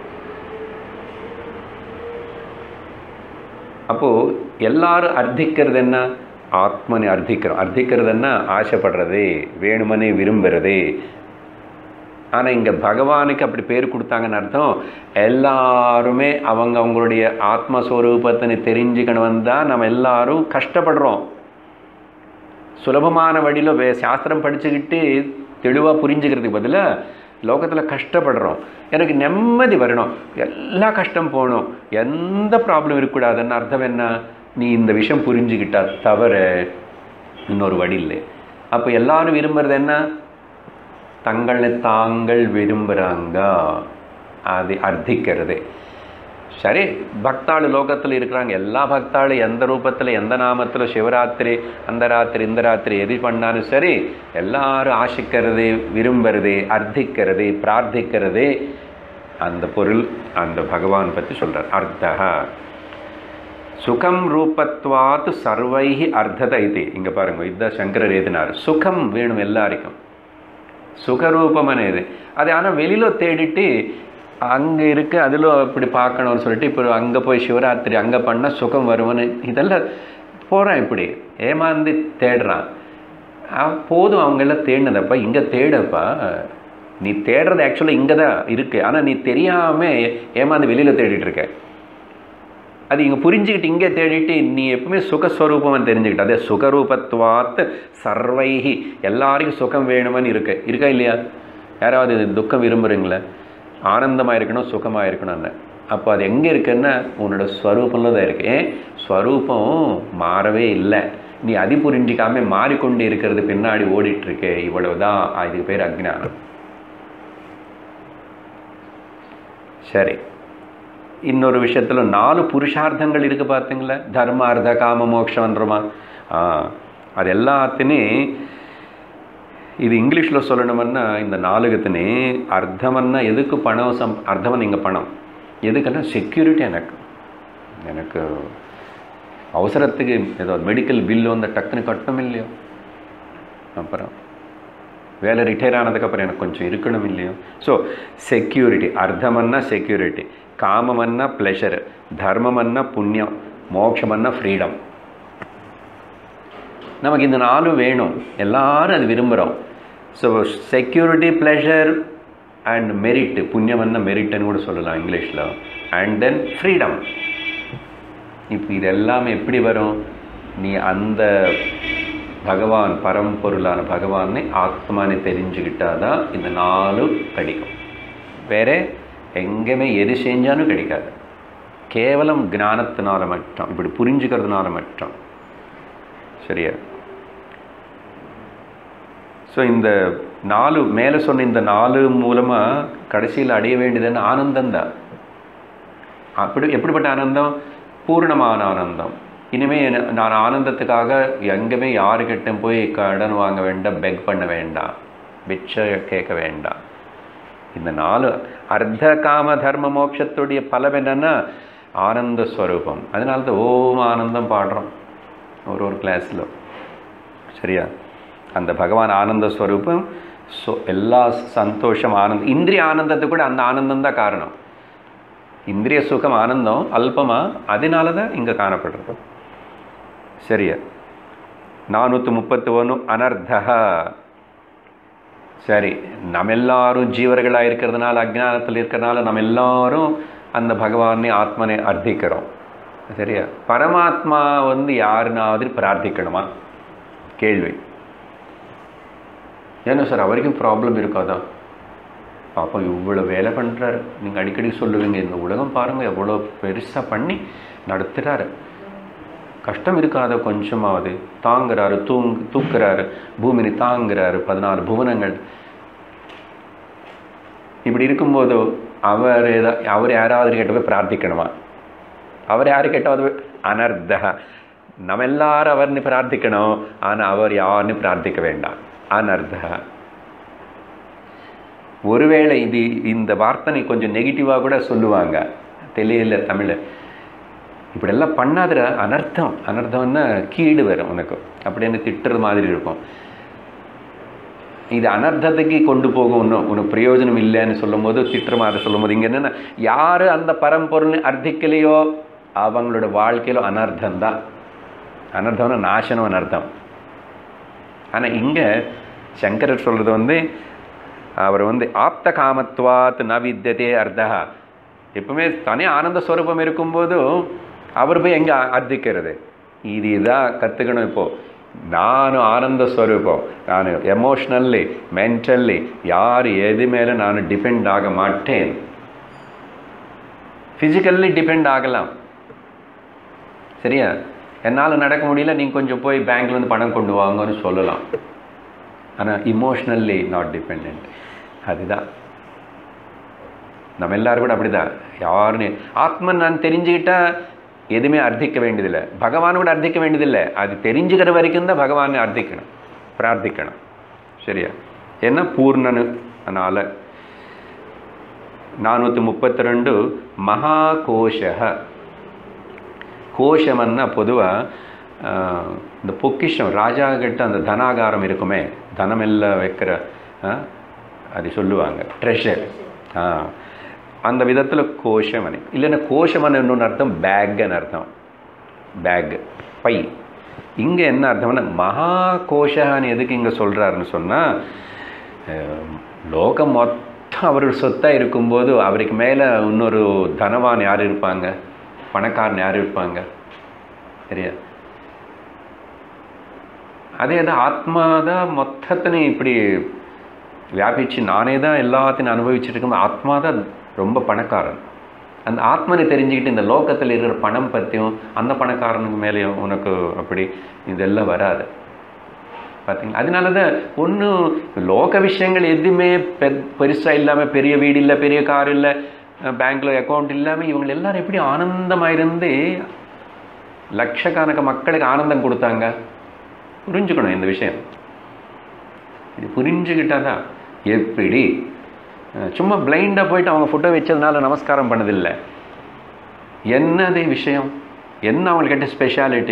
Speaker 1: அப்போது எல்லாரும் அர்த்திக்கிறது என்ன ஆத்மனை அர்த்திக்கிறோம் அர்த்திக்கிறது என்ன ஆசைப்படுறது வேணுமனே விரும்புறது ஆனால் இங்கே பகவானுக்கு அப்படி பேர் கொடுத்தாங்கன்னு அர்த்தம் எல்லாருமே அவங்க அவங்களுடைய ஆத்மஸ்வரூபத்தினை தெரிஞ்சுக்கணும் வந்தால் நம்ம எல்லாரும் கஷ்டப்படுறோம் சுலபமான வழியில் வே சாஸ்திரம் படிச்சுக்கிட்டு தெளிவாக புரிஞ்சுக்கிறதுக்கு பதிலாக லோகத்தில் கஷ்டப்படுறோம் எனக்கு நிம்மதி வரணும் எல்லா கஷ்டம் போகணும் எந்த ப்ராப்ளம் இருக்கக்கூடாதுன்னு அர்த்தம் என்ன நீ இந்த விஷயம் புரிஞ்சுக்கிட்டா தவிர இன்னொரு வழி இல்லை அப்போ எல்லாரும் விரும்புறது என்ன தங்களை தாங்கள் விரும்புகிறாங்க அது அர்த்திக்கிறது சரி பக்தாள் லோகத்தில் இருக்கிறாங்க எல்லா பக்தாளும் எந்த ரூபத்தில் எந்த நாமத்தில் சிவராத்திரி அந்த ராத்திரி இந்த ராத்திரி எது பண்ணாலும் சரி எல்லாரும் ஆசிக்கிறது விரும்புறது அர்த்திக்கிறது பிரார்த்திக்கிறது அந்த பொருள் அந்த பகவான் பற்றி சொல்கிறார் அர்த்தா சுகம் ரூபத்வாத் சர்வைஹி அர்த்தத இது இங்கே பாருங்க இதுதான் சங்கரர் எழுதினார் சுகம் வேணும் எல்லாருக்கும் சுகரூபம் అనేది அது ஆனால் வெளியில் தேடிட்டு அங்கே இருக்கு அதில் இப்படி பார்க்கணும்னு சொல்லிட்டு இப்போ அங்கே போய் சிவராத்திரி அங்கே பண்ணால் சுகம் வரும்னு இதெல்லாம் போகிறான் இப்படி ஏமாந்து தேடுறான் அவன் போதும் அவங்கெல்லாம் தேடினதப்பா இங்கே தேடப்பா நீ தேடுறது ஆக்சுவலாக இங்கே தான் இருக்குது ஆனால் நீ தெரியாமல் ஏமாந்து வெளியில் தேடிட்டு இருக்க அது இங்கே புரிஞ்சுக்கிட்டு இங்கே தேடிட்டு நீ எப்பவுமே சுகஸ்வரூபம் தெரிஞ்சுக்கிட்ட அதே சுகரூபத்வாத் சர்வைஹி எல்லாருக்கும் சுகம் வேணுமன்னு இருக்கு இருக்கா இல்லையா யாராவது இது துக்கம் விரும்புகிறீங்களே ஆனந்தமாக இருக்கணும் சுகமாக இருக்கணும்னு அப்போ அது எங்கே இருக்குன்னா உன்னோட ஸ்வரூபம்ல தான் இருக்கு ஏன் ஸ்வரூபம் மாறவே இல்லை நீ அது புரிஞ்சிக்காம மாறிக்கொண்டு இருக்கிறது பின்னாடி ஓடிட்டு இருக்கு இவ்வளவுதான் இதுக்கு பேர் அஜ்ஞானம் சரி இன்னொரு விஷயத்தில் நாலு புருஷார்த்தங்கள் இருக்கு பார்த்தீங்களா தர்ம அர்த்த காம மோட்சம்ன்றமா ஆ அது எல்லாத்தினே இது இங்கிலீஷில் சொல்லணுமன்னா இந்த நாலுகத்தினே அர்த்தமன்னா எதுக்கு பணம் சம் அர்த்தமன் இங்கே பணம் எதுக்குன்னா செக்யூரிட்டி எனக்கு எனக்கு அவசரத்துக்கு ஏதோ மெடிக்கல் பில்லு வந்து டக்குன்னு கட்டணும் இல்லையோ அப்புறம் வேலை ரிட்டையர் ஆனதுக்கப்புறம் எனக்கு கொஞ்சம் இருக்கணும் இல்லையோ ஸோ செக்யூரிட்டி அர்த்தமன்னா செக்யூரிட்டி காமமன்னா ப்ளெஷர் தர்மமன்னா புண்ணியம் மோட்சமன்னா ஃப்ரீடம் நமக்கு இந்த நாலும் வேணும் எல்லாரும் அது விரும்புகிறோம் so security pleasure and merit புண்ணியமன்னா மெரிட்னு கூட சொல்லலாம் இங்கிலீஷில் அண்ட் தென் ஃப்ரீடம் இப்போ இது எல்லாமே எப்படி வரும் நீ அந்த பகவான் பரம்பொருளான பகவானை ஆத்மானை தெரிஞ்சுக்கிட்டாதான் இந்த நாலும் கிடைக்கும் வேற எங்கேயுமே எது செஞ்சாலும் கிடைக்காது கேவலம் ஞானத்தினால மட்டும் இப்படி புரிஞ்சுக்கிறதுனால மட்டும் சரியா ஸோ இந்த நாலு மேலே சொன்ன இந்த நாலு மூலமாக கடைசியில் அடைய வேண்டியதுன்னு ஆனந்தம்தான் அப்படி எப்படிப்பட்ட ஆனந்தம் பூர்ணமான ஆனந்தம் இனிமேல் நான் ஆனந்தத்துக்காக எங்கேயுமே யாருக்கிட்ட போய் கடன் வாங்க வேண்டாம் பெக் பண்ண வேண்டாம் பிச்சை கேட்க வேண்டாம் இந்த நாலு அர்த்த காம தர்ம மோட்சத்துடைய பலம் என்னன்னா ஆனந்த ஸ்வரூபம் அதனால தான் ஓம் ஆனந்தம் பாடுறோம் ஒரு ஒரு கிளாஸில் சரியா அந்த பகவான் ஆனந்த ஸ்வரூபம் ஸோ எல்லா சந்தோஷம் ஆனந்தம் இந்திரிய ஆனந்தத்துக்கு கூட அந்த ஆனந்தம் தான் காரணம் இந்திரிய சுகம் ஆனந்தம் அல்பமாக அதனால தான் இங்கே காணப்படுறது சரியா நானூற்று முப்பத்தி ஒன்று அனர்த்தா சரி நம்ம எல்லாரும் ஜீவர்களாக இருக்கிறதுனால அஜ்ஞானத்தில் இருக்கிறதுனால நம்ம எல்லாரும் அந்த பகவானை ஆத்மனை அர்த்திக்கிறோம் சரியா பரமாத்மா வந்து யாருனாவது பிரார்த்திக்கணுமா கேள்வி ஏன்னா சார் அவருக்கும் ப்ராப்ளம் இருக்காதா பாப்பா இவ்வளோ வேலை பண்ணுறாரு நீங்கள் அடிக்கடி சொல்லுவீங்க இந்த உலகம் பாருங்கள் எவ்வளோ பெருசாக பண்ணி நடத்துகிறாரு கஷ்டம் இருக்காத கொஞ்சமாவது தாங்குறாரு தூங் தூக்குறாரு பூமினி தாங்குறாரு பதினாலு புவனங்கள் இப்படி இருக்கும்போது அவர் ஏதா அவர் யாராவது கிட்ட போய் பிரார்த்திக்கணுமா அவர் யாரு கேட்டாவது அனர்த்தா நம்ம எல்லாரும் அவர்னு பிரார்த்திக்கணும் ஆனால் அவர் யாருன்னு பிரார்த்திக்க வேண்டாம் அனர்த்தா ஒருவேளை இது இந்த வார்த்தனை கொஞ்சம் நெகட்டிவாக கூட சொல்லுவாங்க தெரியல தமிழ் இப்படியெல்லாம் பண்ணாதுற அனர்த்தம் அனர்த்தம்னா கீடு வரும் உனக்கு அப்படின்னு திட்டுறது மாதிரி இருக்கும் இது அனர்த்தத்துக்கு கொண்டு போகும் இன்னும் உனக்கு பிரயோஜனம் இல்லைன்னு சொல்லும் போது திட்டுற மாதிரி சொல்லும் போது இங்கே என்னென்னா யார் அந்த பரம்பொருள் அர்த்திக்கலையோ அவங்களோட வாழ்க்கையில அனர்த்தம் தான் அனர்த்தம்னா நாசனம் அனர்த்தம் ஆனால் இங்கே சங்கரர் சொல்கிறது வந்து அவர் வந்து ஆப்த காமத்வாத் ந வித்தியதே அர்த்தா எப்பவுமே தனி ஆனந்த ஸ்வரூபம் இருக்கும்போதும் அவர் போய் எங்கே அர்த்திக்கிறது இது இதான் கற்றுக்கணும் இப்போது நான் ஆனந்த ஸ்வரூபம் நான் எமோஷ்னல்லி மென்டல்லி யார் எது மேலே நான் டிபெண்ட் ஆக மாட்டேன் ஃபிசிக்கல்லி டிபெண்ட் ஆகலாம் சரியா என்னால் நடக்க முடியல நீங்கள் கொஞ்சம் போய் பேங்க்லேருந்து பணம் கொண்டு வாங்கன்னு சொல்லலாம் ஆனால் இமோஷ்னல்லி நாட் டிபெண்ட் அதுதான் நம்ம எல்லாரும் கூட அப்படிதான் யாருன்னு ஆத்மன் நான் தெரிஞ்சுக்கிட்டா எதுவுமே அர்த்திக்க வேண்டியதில்லை பகவான் கூட அர்த்திக்க வேண்டியதில்லை அது தெரிஞ்சுக்கிற வரைக்கும் தான் பகவானை அர்த்திக்கணும் பிரார்த்திக்கணும் சரியா ஏன்னா பூர்ணனு அதனால் நானூற்றி முப்பத்தி ரெண்டு மகாகோஷ கோஷம்னா பொதுவாக இந்த பொக்கிஷம் ராஜா கிட்ட அந்த தனாகாரம் இருக்குமே தனமெல்லாம் வைக்கிற ஆ, அது சொல்லுவாங்க ட்ரெஷர் ஆ அந்த விதத்தில் கோஷமணி இல்லைன்னா கோஷமணி இன்னொன்று அர்த்தம் பேக்குன்னு அர்த்தம் பேக் பை இங்கே என்ன அர்த்தம்னா மகா கோஷான்னு எதுக்கு இங்கே சொல்கிறாருன்னு சொன்னால் லோகம் மொத்தம் அவருக்கு சொத்தாக இருக்கும்போது அவருக்கு மேலே இன்னொரு தனவான் யார் இருப்பாங்க பணக்காரன் யார் இருப்பாங்க சரியா அதே தான் ஆத்மா தான் மொத்தத்தினையும் இப்படி வியாபிச்சு நானே தான் எல்லாத்தையும் அனுபவிச்சுட்டு இருக்கும் ஆத்மா தான் ரொம்ப பணக்காரன் அந்த ஆத்மனை தெரிஞ்சுக்கிட்டு இந்த லோகத்தில் இருக்கிற பணம் பற்றியும் அந்த பணக்காரனுக்கு மேலேயும் உனக்கு அப்படி இதெல்லாம் வராது பார்த்தீங்களா அதனால தான் ஒன்றும் லோக விஷயங்கள் எதுவுமே பெ பெருசாக இல்லாமல் பெரிய வீடு இல்லை பெரிய கார் இல்லை பேங்க்கில் அக்கௌண்ட் இல்லாமல் இவங்க எல்லாரும் எப்படி ஆனந்தமாக இருந்து லட்சக்கணக்க மக்களுக்கு ஆனந்தம் கொடுத்தாங்க புரிஞ்சுக்கணும் இந்த விஷயம் இது புரிஞ்சுக்கிட்டா தான் எப்படி அஹ் சும்மா பிளைண்டாக போயிட்டு அவங்க ஃபோட்டோ வச்சதுனால நமஸ்காரம் பண்ணதில்லை என்னது விஷயம் என்ன அவங்கக்கிட்ட ஸ்பெஷாலிட்டி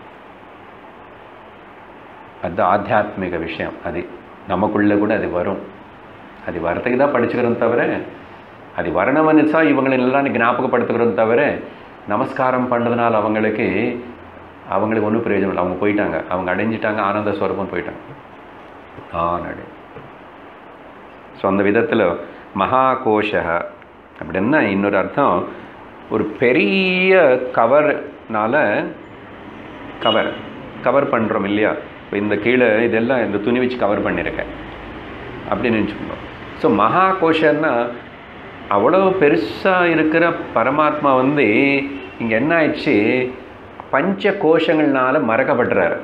Speaker 1: அது ஆத்தியாத்மிக விஷயம் அது நமக்குள்ளே கூட அது வரும் அது வரத்துக்கு தான் படிச்சுக்கிறோம் தவிர அது வரணும்னு தான் இவங்களை எல்லாம் ஞாபகப்படுத்துகிறோம் தவிர நமஸ்காரம் பண்ணுறதுனால அவங்களுக்கு அவங்களுக்கு ஒன்றும் பிரயோஜனம் இல்லை அவங்க போயிட்டாங்க அவங்க அடைஞ்சிட்டாங்க ஆனந்த ஸ்வரூபம் போயிட்டாங்க தான் அடை ஸோ அந்த விதத்தில் மகா கோஷ அப்படின்னா இன்னொரு அர்த்தம் ஒரு பெரிய கவர்னால கவர் கவர் பண்ணுறோம் இல்லையா இப்போ இந்த கீழே இதெல்லாம் இந்த துணி வச்சு கவர் பண்ணியிருக்கேன் அப்படின்னு நினச்சிக்கணும் ஸோ மகா கோஷன்னா அவ்வளோ பெருசாக இருக்கிற பரமாத்மா வந்து இங்கே என்ன ஆயிடுச்சு பஞ்ச கோஷங்கள்னால மறக்கப்படுறாரு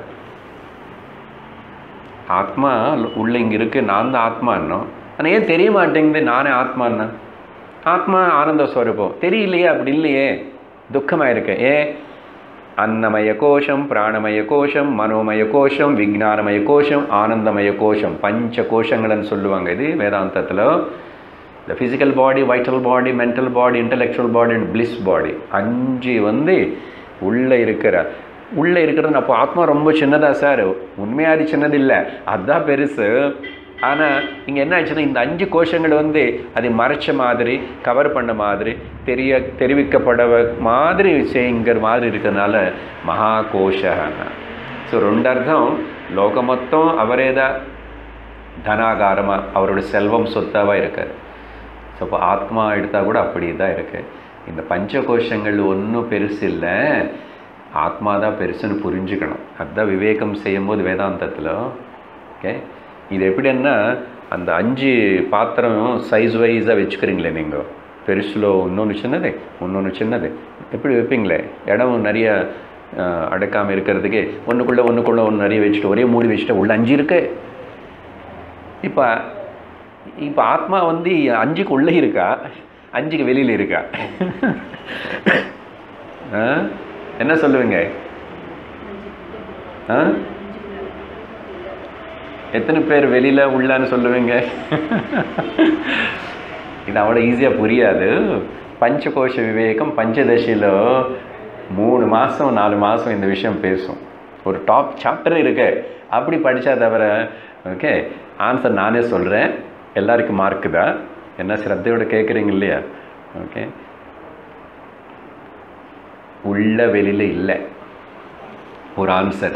Speaker 1: ஆத்மா உள்ள இங்கே இருக்குது நான் தான் ஆத்மான்னோம் ஆனால் ஏன் தெரிய மாட்டேங்குது நானே ஆத்மான்னா ஆத்மா ஆனந்த ஸ்வரூபம் தெரியலையே அப்படி இல்லையே துக்கமாக இருக்கு ஏ அன்னமய கோஷம் பிராணமய கோஷம் மனோமய கோஷம் விஜானமய கோஷம் ஆனந்தமய கோஷம் பஞ்ச கோஷங்கள்னு சொல்லுவாங்க இது வேதாந்தத்தில் இந்த physical body vital body mental body intellectual body and bliss body அஞ்சு வந்து உள்ளே இருக்கிற உள்ளே இருக்கிறது அப்போ ஆத்மா ரொம்ப சின்னதா சார் உண்மையாக அது சின்னது இல்லை அதுதான் பெருசு ஆனால் இங்கே என்ன ஆச்சுன்னா இந்த அஞ்சு கோஷங்கள் வந்து அதை மறைச்ச மாதிரி கவர் பண்ண மாதிரி தெரிய தெரிவிக்கப்பட மாதிரி செய்யுங்கிற மாதிரி இருக்கிறதுனால மகா கோஷன்னா ஸோ ரெண்டு அர்த்தம் லோகம் மொத்தம் அவரே தான் தனாகாரமாக அவரோட செல்வம் சொத்தாவாக இருக்கார் ஸோ அப்போ ஆத்மா எடுத்தால் கூட அப்படி தான் இருக்குது இந்த பஞ்சகோஷங்கள் ஒன்றும் பெருசு இல்லை ஆத்மா தான் பெருசுன்னு புரிஞ்சுக்கணும் அதுதான் விவேகம் செய்யும்போது வேதாந்தத்தில் ஓகே இது எப்படின்னா அந்த அஞ்சு பாத்திரம் சைஸ் வைஸாக வச்சுக்கிறீங்களே நீங்கள் பெருசில் இன்னொன்று சின்னது இன்னொன்று சின்னது எப்படி வைப்பீங்களே இடம் நிறைய அடக்காமல் இருக்கிறதுக்கு ஒன்றுக்குள்ளே ஒன்றுக்குள்ளே ஒன்று நிறைய வச்சுட்டு ஒரே மூடி வச்சுட்டு உள்ள அஞ்சு இருக்கு இப்போ இப்போ ஆத்மா வந்து அஞ்சுக்கு உள்ளே இருக்கா அஞ்சுக்கு வெளியில் இருக்கா ஆ? என்ன சொல்லுவீங்க ஆ எத்தனை பேர் வெளியில் உள்ளான்னு சொல்லுவீங்க இது அவ்வளோ ஈஸியாக புரியாது பஞ்சகோஷ விவேகம் பஞ்சதசியில் மூணு மாதம் நாலு மாதம் இந்த விஷயம் பேசும் ஒரு டாப் சாப்டர் இருக்கு அப்படி படித்தா தவிர ஓகே ஆன்சர் நானே சொல்கிறேன் எல்லாருக்கும் மார்க்கு தான் என்ன சிரத்தையோட கேட்குறீங்க இல்லையா ஓகே உள்ள வெளியில் இல்லை ஒரு ஆன்சர்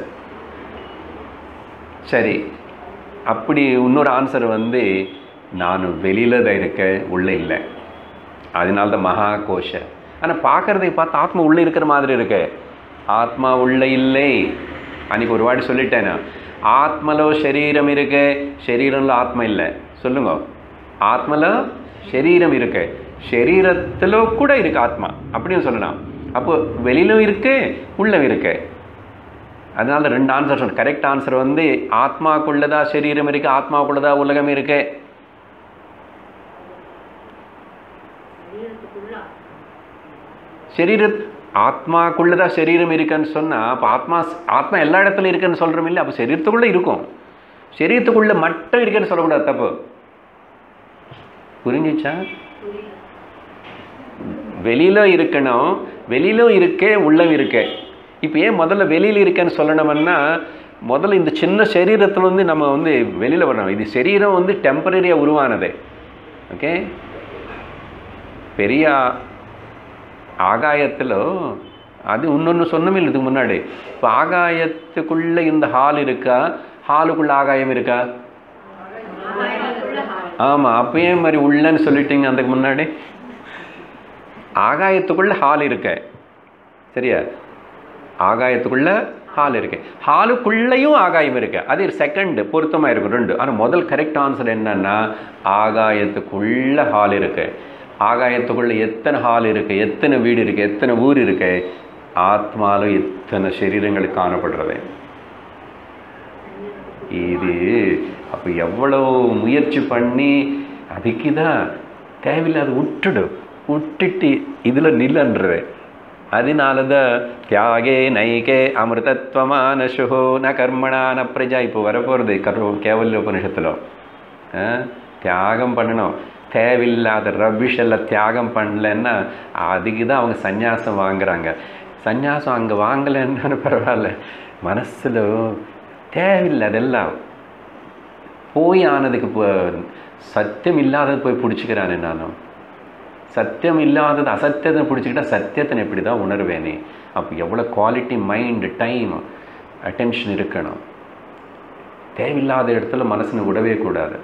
Speaker 1: சரி அப்படி இன்னொரு ஆன்சர் வந்து நான் வெளியில் தான் இருக்கேன் உள்ளே இல்லை அதனால தான் மகா கோஷ ஆனால் பார்க்குறதை பார்த்து ஆத்மா உள்ளே இருக்கிற மாதிரி இருக்கு ஆத்மா உள்ளே இல்லை அன்றைக்கி ஒரு வாட்டி சொல்லிட்டேனா ஆத்மலோ சரீரம் இருக்கு சரீரம்ல ஆத்மா இல்லை சொல்லுங்க ஆத்மல சரீரம் இருக்கு சரீரத்தில் கூட இருக்கு ஆத்மா அப்படின்னு சொல்லலாம் அப்போ வெளியிலும் இருக்கு உள்ளவும் இருக்கு அதனால ரெண்டு ஆன்சர் சொன்ன கரெக்ட் ஆன்சர் வந்து ஆத்மாக்குள்ளதா சரீரம் இருக்கு ஆத்மாவுக்குள்ளதா உலகம் இருக்கு சரீர ஆத்மாக்குள்ளதா சரீரம் இருக்குன்னு சொன்னால் அப்போ ஆத்மா ஆத்மா எல்லா இடத்துலையும் இருக்குன்னு சொல்கிறோம் இல்லை அப்போ சரீரத்துக்குள்ளே இருக்கும் சரீரத்துக்குள்ளே மட்டும் இருக்குன்னு சொல்லக்கூடாது தப்பு புரிஞ்சிச்சா வெளியில் இருக்கணும் வெளியிலும் இருக்கே உள்ளம் இருக்கே இப்போ ஏன் முதல்ல வெளியில் இருக்கேன்னு சொல்லணும்னா முதல்ல இந்த சின்ன சரீரத்துல வந்து நம்ம வந்து வெளியில் வரணும் இது சரீரம் வந்து டெம்பரரியாக உருவானது ஓகே பெரிய ஆகாயத்தில் அது இன்னொன்று சொன்னமே இல்லை இதுக்கு முன்னாடி இப்போ ஆகாயத்துக்குள்ளே இந்த ஹால் இருக்கா ஹாலுக்குள்ளே ஆகாயம் இருக்கா ஆமாம் அப்பயே மாதிரி உள்ளன்னு சொல்லிட்டீங்க அதுக்கு முன்னாடி ஆகாயத்துக்குள்ளே ஹால் இருக்க சரியா ஆகாயத்துக்குள்ளே ஹால் இருக்கு ஹாலுக்குள்ளேயும் ஆகாயம் இருக்கு அது செகண்ட் பொருத்தமாக இருக்கும் ரெண்டு ஆனால் முதல் கரெக்ட் ஆன்சர் என்னன்னா ஆகாயத்துக்குள்ள ஹால் இருக்கு ஆகாயத்துக்குள்ள எத்தனை ஹால் இருக்கு எத்தனை வீடு இருக்கு எத்தனை ஊர் இருக்கு ஆத்மாவில் எத்தனை சரீரங்கள் காணப்படுறது இது அப்போ எவ்வளோ முயற்சி பண்ணி அதுக்கு தான் தேவையில்லாத விட்டுடு விட்டுட்டு இதில் நிலன்றது அதனால தான் தியாகே நைகே அமிர்தத்வமானசுஹோ ந கர்மணா ந பிரஜா இப்போ வரப்போகிறது கர்வ கேவல்ய உபனிஷத்தில் தியாகம் பண்ணணும் தேவையில்லாத ரபிஷ் எல்லாம் தியாகம் பண்ணலன்னா அதுக்கு தான் அவங்க சந்நியாசம் வாங்குறாங்க சந்நியாசம் அங்கே வாங்கலைன்னு பரவாயில்ல மனசில் தேவையில்லை அதெல்லாம் போய் ஆனதுக்கு இப்போ சத்தியம் இல்லாதது போய் பிடிச்சிக்கிறானே நானும் சத்தியம் இல்லாதது அசத்தியத்தை பிடிச்சிக்கிட்டா சத்தியத்தை எப்படி தான் உணர்வேனே அப்போ எவ்வளோ குவாலிட்டி மைண்டு டைம் அட்டென்ஷன் இருக்கணும் தேவையில்லாத இடத்துல மனசுன்னு விடவே கூடாது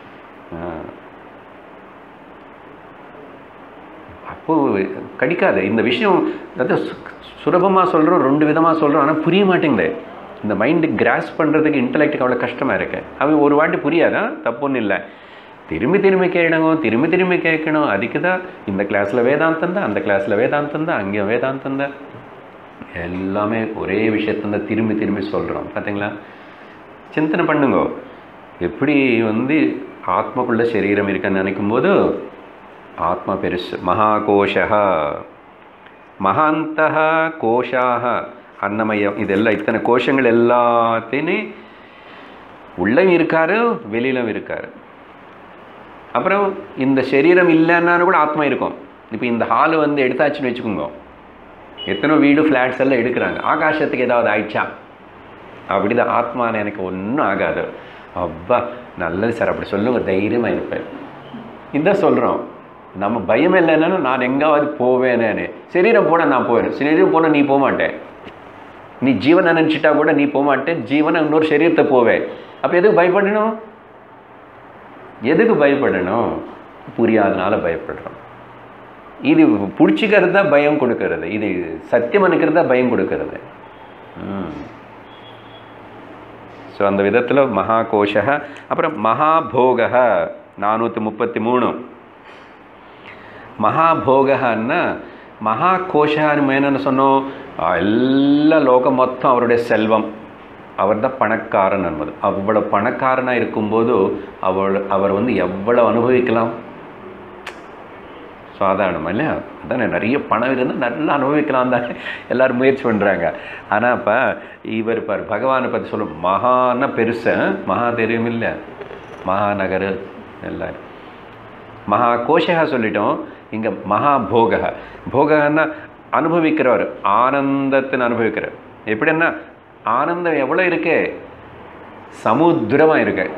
Speaker 1: அப்போது கிடைக்காது இந்த விஷயம் அதாவது சுலபமாக சொல்கிறோம் ரெண்டு விதமாக சொல்கிறோம் ஆனால் புரிய மாட்டேங்குது இந்த மைண்டு கிராஸ் பண்ணுறதுக்கு இன்டலெக்டுக்கு அவ்வளோ கஷ்டமாக இருக்கு அவன் ஒரு வாட்டி புரியாதான் தப்பு ஒன்றும் இல்லை திரும்பி திரும்பி கேட்கணும் திரும்பி திரும்பி கேட்கணும் அதுக்கு தான் இந்த கிளாஸில் வேதாந்தம் தான் அந்த கிளாஸில் வேதாந்தம் தான் அங்கேயும் வேதாந்தம் தான் எல்லாமே ஒரே விஷயத்தான் திரும்பி திரும்பி சொல்கிறோம் பார்த்தீங்களா சிந்தனை பண்ணுங்க எப்படி வந்து ஆத்மக்குள்ள சரீரம் இருக்குன்னு நினைக்கும் போது ஆத்மா பெருசு மகாகோஷா மகாந்தக கோஷாக அன்னமயம் இதெல்லாம் இத்தனை கோஷங்கள் எல்லாத்தையுமே உள்ளயும் இருக்காரு வெளியிலும் இருக்காரு அப்புறம் இந்த சரீரம் இல்லைன்னாலும் கூட ஆத்மா இருக்கும் இப்போ இந்த ஹால் வந்து எடுத்தாச்சுன்னு வச்சுக்கோங்க எத்தனை வீடு ஃப்ளாட்ஸ் எல்லாம் எடுக்கிறாங்க ஆகாசத்துக்கு ஏதாவது ஆயிடுச்சா அப்படிதான் ஆத்மான்னு எனக்கு ஒன்றும் ஆகாது அப்பா நல்லது சார் அப்படி சொல்லுங்க தைரியமாக இருப்பேன் இதான் சொல்கிறோம் நம்ம பயம் இல்லைன்னா நான் எங்காவது போவேனேன்னு சரீரம் போனால் நான் போவேன் சரீரம் போனால் நீ போக மாட்டேன் நீ ஜீவனை நினச்சிட்டா கூட நீ போக மாட்டேன் ஜீவனை இன்னொரு சரீரத்தை போவேன் அப்போ எதுக்கு பயப்படணும் எதுக்கு பயப்படணும் புரியாதனால பயப்படுறோம் இது பிடிச்சிக்கிறது தான் பயம் கொடுக்கறது இது சத்தியம் அனுக்கிறது தான் பயம் கொடுக்கறது ஸோ அந்த விதத்தில் மகாகோஷ அப்புறம் மகாபோக நானூற்றி முப்பத்தி மூணு மகாபோகன்னா மகாகோஷான்னு என்னென்னு சொன்னோம் எல்லா லோகம் மொத்தம் அவருடைய செல்வம் அவர் தான் பணக்காரன் என்பது அவ்வளோ பணக்காரனாக இருக்கும்போது அவள் அவர் வந்து எவ்வளோ அனுபவிக்கலாம் சாதாரணமாக இல்லையா அதானே நிறைய பணம் இருந்தால் நல்லா அனுபவிக்கலாம் தானே எல்லோரும் முயற்சி பண்ணுறாங்க ஆனால் இப்போ இவர் பார் பகவானை பற்றி சொல்லும் மகான பெருசு மகா தெரியும் இல்லை மகாநகர் எல்லாரும் மகா கோஷகா சொல்லிட்டோம் இங்கே மகா போக போகன்னா அனுபவிக்கிறவர் ஆனந்தத்தின் அனுபவிக்கிறவர் எப்படின்னா ஆனந்தம் எவ்வளோ இருக்கு சமுத்திரமாக இருக்கு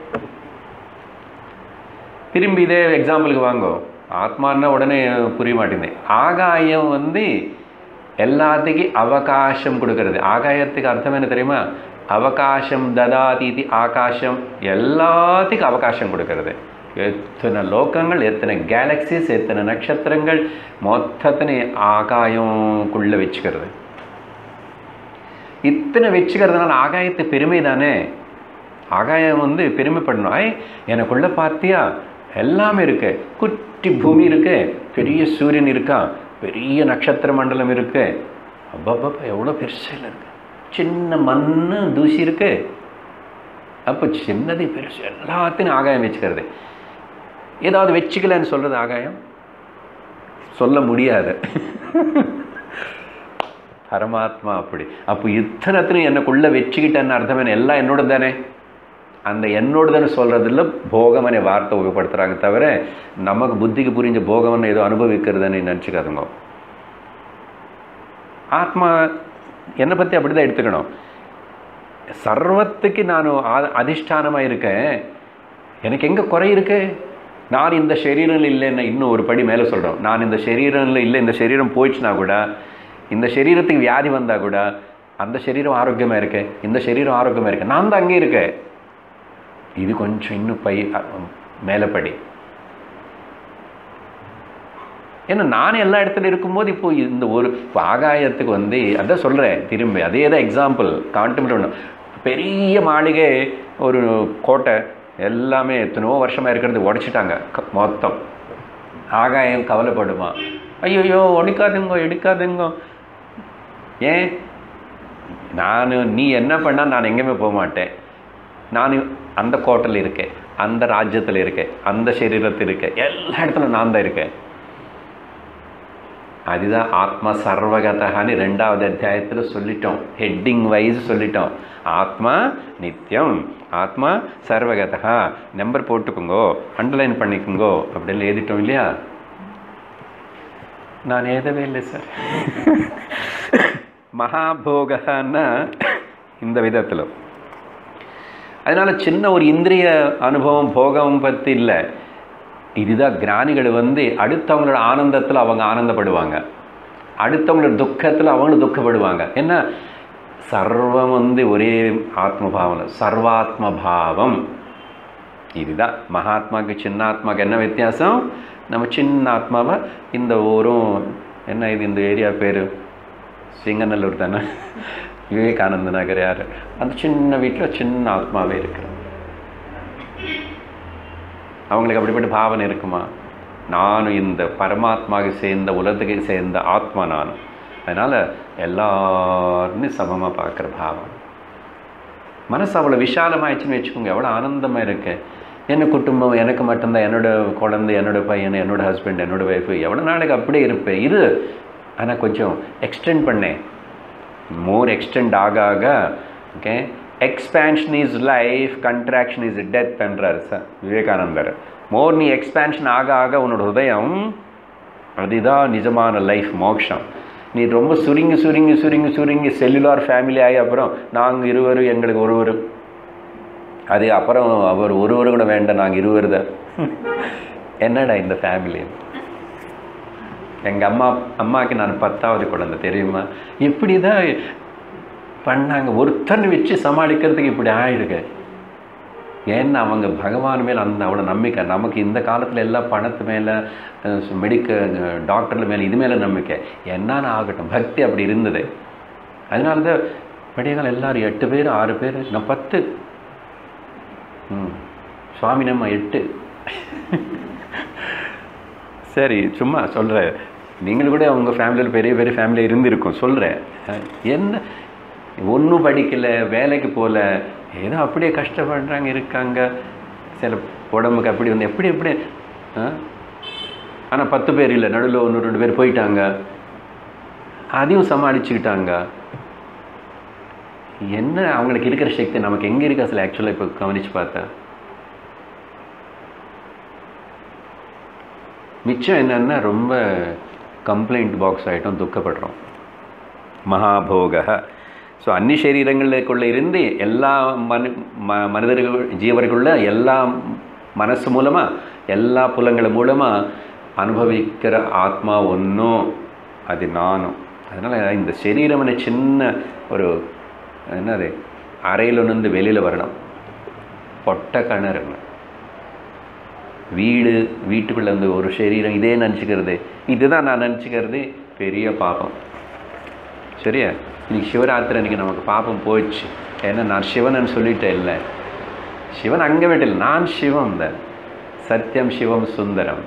Speaker 1: திரும்பி இதே எக்ஸாம்பிளுக்கு வாங்கோ ஆத்மான்னா உடனே புரிய மாட்டேங்குது ஆகாயம் வந்து எல்லாத்துக்கும் அவகாசம் கொடுக்கறது ஆகாயத்துக்கு அர்த்தம் என்ன தெரியுமா அவகாசம் ததாதீதி ஆகாசம் எல்லாத்துக்கும் அவகாசம் கொடுக்கறது எத்தனை லோகங்கள் எத்தனை கேலக்சிஸ் எத்தனை நட்சத்திரங்கள் மொத்தத்தினை ஆகாயம்குள்ளே வச்சுக்கிறது இத்தனை வச்சுக்கிறதுனால ஆகாயத்து பெருமை தானே ஆகாயம் வந்து பெருமைப்படணும் ஐ எனக்குள்ள பார்த்தியா எல்லாமே இருக்கு குட்டி பூமி இருக்கு பெரிய சூரியன் இருக்கா பெரிய நட்சத்திர மண்டலம் இருக்கு அப்பப்பா எவ்வளோ பெருசில் இருக்கு சின்ன மண் தூசி இருக்கு அப்போ சின்னது பெருசு எல்லாத்தையும் ஆகாயம் வச்சுக்கிறது ஏதாவது வச்சுக்கலன்னு சொல்கிறது ஆகாயம் சொல்ல முடியாது பரமாத்மா அப்படி அப்போ இத்தனத்திനും எனக்குள்ளே வச்சுக்கிட்டேன்னு அர்த்தம் என்ன எல்லாம் என்னோட தானே அந்த என்னோடதுன்னு சொல்கிறதுல போகமனை வார்த்தை உபயோகப்படுத்துகிறாங்க தவிர நமக்கு புத்திக்கு புரிஞ்ச போகமனை ஏதோ அனுபவிக்கிறதுன்னு நினச்சிக்காதுங்க ஆத்மா என்னை பற்றி அப்படி தான் எடுத்துக்கணும் சர்வத்துக்கு நான் ஆ- அதிஷ்டானமா இருக்கேன் எனக்கு எங்கே குறை இருக்கு நான் இந்த சரீரம் இல்லைன்னு இன்னும் ஒரு படி மேலே சொல்கிறோம் நான் இந்த சரீரம்ல இல்லை இந்த சரீரம் போயிடுச்சுனா கூட இந்த சரீரத்துக்கு வியாதி வந்தால் கூட அந்த சரீரம் ஆரோக்கியமாக இருக்கு இந்த சரீரம் ஆரோக்கியமாக இருக்கு நான் தான் அங்கே இருக்கேன் இது கொஞ்சம் இன்னும் பை மேலே படி ஏன்னா நான் எல்லா இடத்துல இருக்கும்போது இப்போ இந்த ஒரு இப்போ ஆகாயத்துக்கு வந்து அதான் சொல்கிறேன் திரும்பி அதே தான் எக்ஸாம்பிள் கான்டெம்ப்ட் பண்ணணும் பெரிய மாளிகை ஒரு கோட்டை எல்லாமே எத்தனையோ வருஷமாக இருக்கிறது உடைச்சிட்டாங்க க- மொத்தம் ஆகாயம் கவலைப்படுமா ஐயோ ஒடிக்காதுங்கோ எடுக்காதுங்கோ ஏன் நான் நீ என்ன பண்ணால் நான் எங்கேயுமே போக மாட்டேன் நான் அந்த கோட்டையில் இருக்கேன் அந்த ராஜ்யத்தில் இருக்கேன் அந்த சரீரத்தில் இருக்கேன் எல்லா இடத்துலையும் நான் தான் இருக்கேன் அதுதான் ஆத்மா சர்வகதகான்னு ரெண்டாவது அத்தியாயத்தில் சொல்லிட்டோம் ஹெட்டிங் வைஸ் சொல்லிட்டோம் ஆத்மா நித்தியம் ஆத்மா சர்வகதகா நம்பர் போட்டுக்குங்கோ அண்டர்லைன் பண்ணிக்குங்கோ அப்படின்னு எழுதிட்டோம் இல்லையா நான் எழுதவே இல்லை சார் மகாபோகன்னா இந்த விதத்தில் அதனால சின்ன ஒரு இந்திரிய அனுபவம் போகம் பற்றி இல்லை இதுதான் ஞானிகள் வந்து அடுத்தவங்களோட ஆனந்தத்தில் அவங்க ஆனந்தப்படுவாங்க அடுத்தவங்களோட துக்கத்தில் அவங்களும் துக்கப்படுவாங்க என்ன சர்வம் வந்து ஒரே ஆத்மபாவம் சர்வாத்ம பாவம் இதுதான் மகாத்மாக்கு சின்ன ஆத்மாக்கு என்ன வித்தியாசம் நம்ம சின்ன ஆத்மாவை இந்த ஊரும் என்ன இது இந்த ஏரியா பேர் சிங்கநல்லூர் தானே விவேகானந்த நகர் யார் அந்த சின்ன வீட்டில் சின்ன ஆத்மாவே இருக்கிறோம் அவங்களுக்கு அப்படிப்பட்ட பாவனை இருக்குமா நானும் இந்த பரமாத்மாவுக்கு சேர்ந்த உலகத்துக்கு சேர்ந்த ஆத்மா நான் அதனால் எல்லாருமே சமமாக பார்க்குற பாவம் மனசு அவ்வளோ விஷாலமாயிடுச்சுன்னு வச்சுக்கோங்க எவ்வளோ ஆனந்தமாக இருக்கு என்ன குடும்பம் எனக்கு மட்டும்தான் என்னோட குழந்தை என்னோட பையன் என்னோட ஹஸ்பண்ட் என்னோட ஒய்ஃபு எவ்வளோ நாளைக்கு அப்படியே இருப்பேன் இரு ஆனால் கொஞ்சம் எக்ஸ்டெண்ட் பண்ணேன் மோர் எக்ஸ்டெண்ட் ஆக ஆக okay expansion is life contraction is death என்றார் சார் விவேகானந்தர் மோர் நீ எக்ஸ்பேன்ஷன் ஆக ஆக உன்னோட ஹృదயம் அதுதான் நிஜமான லைஃப் மோக்ஷம் நீ ரொம்ப சுருங்கி சுருங்கி சுருங்கி சுருங்கி செல்லுலார் ஃபேமிலி ஆகி அப்புறம் நாங்கள் இருவரும் எங்களுக்கு ஒருவர் அது அப்புறம் அவர் ஒருவர் கூட வேண்டாம் நாங்கள் இருவர் தான் என்னடா இந்த ஃபேமிலி எங்கள் அம்மா அம்மாவுக்கு நான் பத்தாவது குழந்தை தெரியுமா இப்படி தான் பண்ணாங்க ஒருத்தன் வச்சு சமாளிக்கிறதுக்கு இப்படி ஆயிடுங்க ஏன்னா அவங்க பகவான் மேலே அந்த அவ்வளோ நம்பிக்கை நமக்கு இந்த காலத்தில் எல்லாம் பணத்து மேலே மெடிக்க டாக்டர்ல மேலே இது மேலே நம்பிக்கை என்னன்னு ஆகட்டும் பக்தி அப்படி இருந்தது அதனால தான் படியங்கள் எல்லாரும் எட்டு பேர் ஆறு பேர் நான் பத்து ம் சுவாமி நம்ம எட்டு சரி சும்மா சொல்கிறேன் நீங்கள் கூட உங்கள் ஃபேமிலியில் பெரிய பெரிய ஃபேமிலி இருந்திருக்கும் சொல்கிறேன் என்ன ஒன்றும் படிக்கலை வேலைக்கு போகல ஏதோ அப்படியே கஷ்டப்படுறாங்க இருக்காங்க சில உடம்புக்கு அப்படி வந்து எப்படி எப்படி ஆனால் பத்து பேர் இல்லை நடுவில் ஒன்று ரெண்டு பேர் போயிட்டாங்க அதையும் சமாளிச்சுக்கிட்டாங்க என்ன அவங்களுக்கு இருக்கிற சக்தி நமக்கு எங்கே இருக்கு அசல் ஆக்சுவலாக இப்போ கவனிச்சு பார்த்தா மிச்சம் என்னன்னா ரொம்ப கம்ப்ளைண்ட் பாக்ஸ் ஆகிட்டோம் துக்கப்படுறோம் மகாபோக ஸோ அந்நி சரீரங்களுக்குள்ளே இருந்து எல்லா மனு ம மனிதர்கள் ஜீவர்களுள்ள எல்லா மனசு மூலமாக எல்லா புலங்கள் மூலமாக அனுபவிக்கிற ஆத்மா ஒன்றும் அது நானும் அதனால் இந்த சரீரம்னு சின்ன ஒரு என்னது அறையில் இருந்து வெளியில் வரணும் பொட்டை கிணறுங்க வீடு வீட்டுக்குள்ளே இருந்து ஒரு சரீரம் இதே நினச்சிக்கிறது இதுதான் நான் நினச்சிக்கிறது பெரிய பாபம் சரியா இன்னைக்கு சிவராத்திரி அன்றைக்கி நமக்கு பாப்பம் போயிடுச்சு ஏன்னா நான் சிவனன்னு சொல்லிட்டேன் இல்லை சிவன் அங்கே விடல நான் சிவம் தான் சத்தியம் சிவம் சுந்தரம்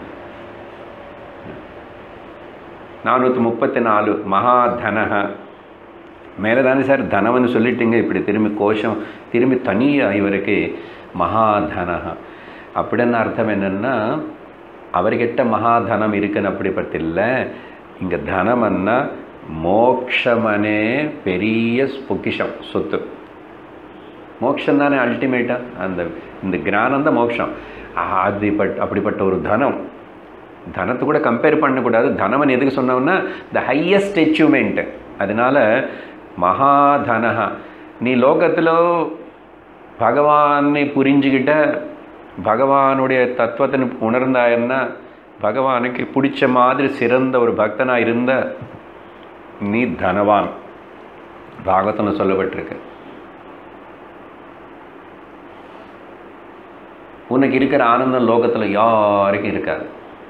Speaker 1: நானூற்றி முப்பத்தி நாலு மகாதனக மேலே தானே சார் தனவன்னு சொல்லிட்டீங்க இப்படி திரும்பி கோஷம் திரும்பி தனியாக இவருக்கு மகாதனக அப்படின்னு அர்த்தம் என்னென்னா அவர்கிட்ட மகாதனம் இருக்குன்னு அப்படிப்பட்டில்லை இங்கே தனம்னா மோக்ஷமனே பெரிய பொக்கிஷம் சொத்து மோக்ஷம் தானே அல்டிமேட்டாக அந்த இந்த ஞானம் தான் மோக்ஷம் அது பட் அப்படிப்பட்ட ஒரு தனம் தனத்தை கூட கம்பேர் பண்ணக்கூடாது தனவன் எதுக்கு சொன்னோம்னா த ஹையஸ்ட் அச்சீவ்மெண்ட் அதனால மகாதனஹா நீ லோகத்தில் பகவானை புரிஞ்சுக்கிட்ட பகவானுடைய தத்துவத்தை உணர்ந்தாயன்னா பகவானுக்கு பிடிச்ச மாதிரி சிறந்த ஒரு பக்தனாக இருந்த நீ தனவான் பாகவத்தில் சொல்லப்பட்டிருக்கு உனக்கு இருக்கிற ஆனந்தம் லோகத்தில் யாருக்கும் இருக்காது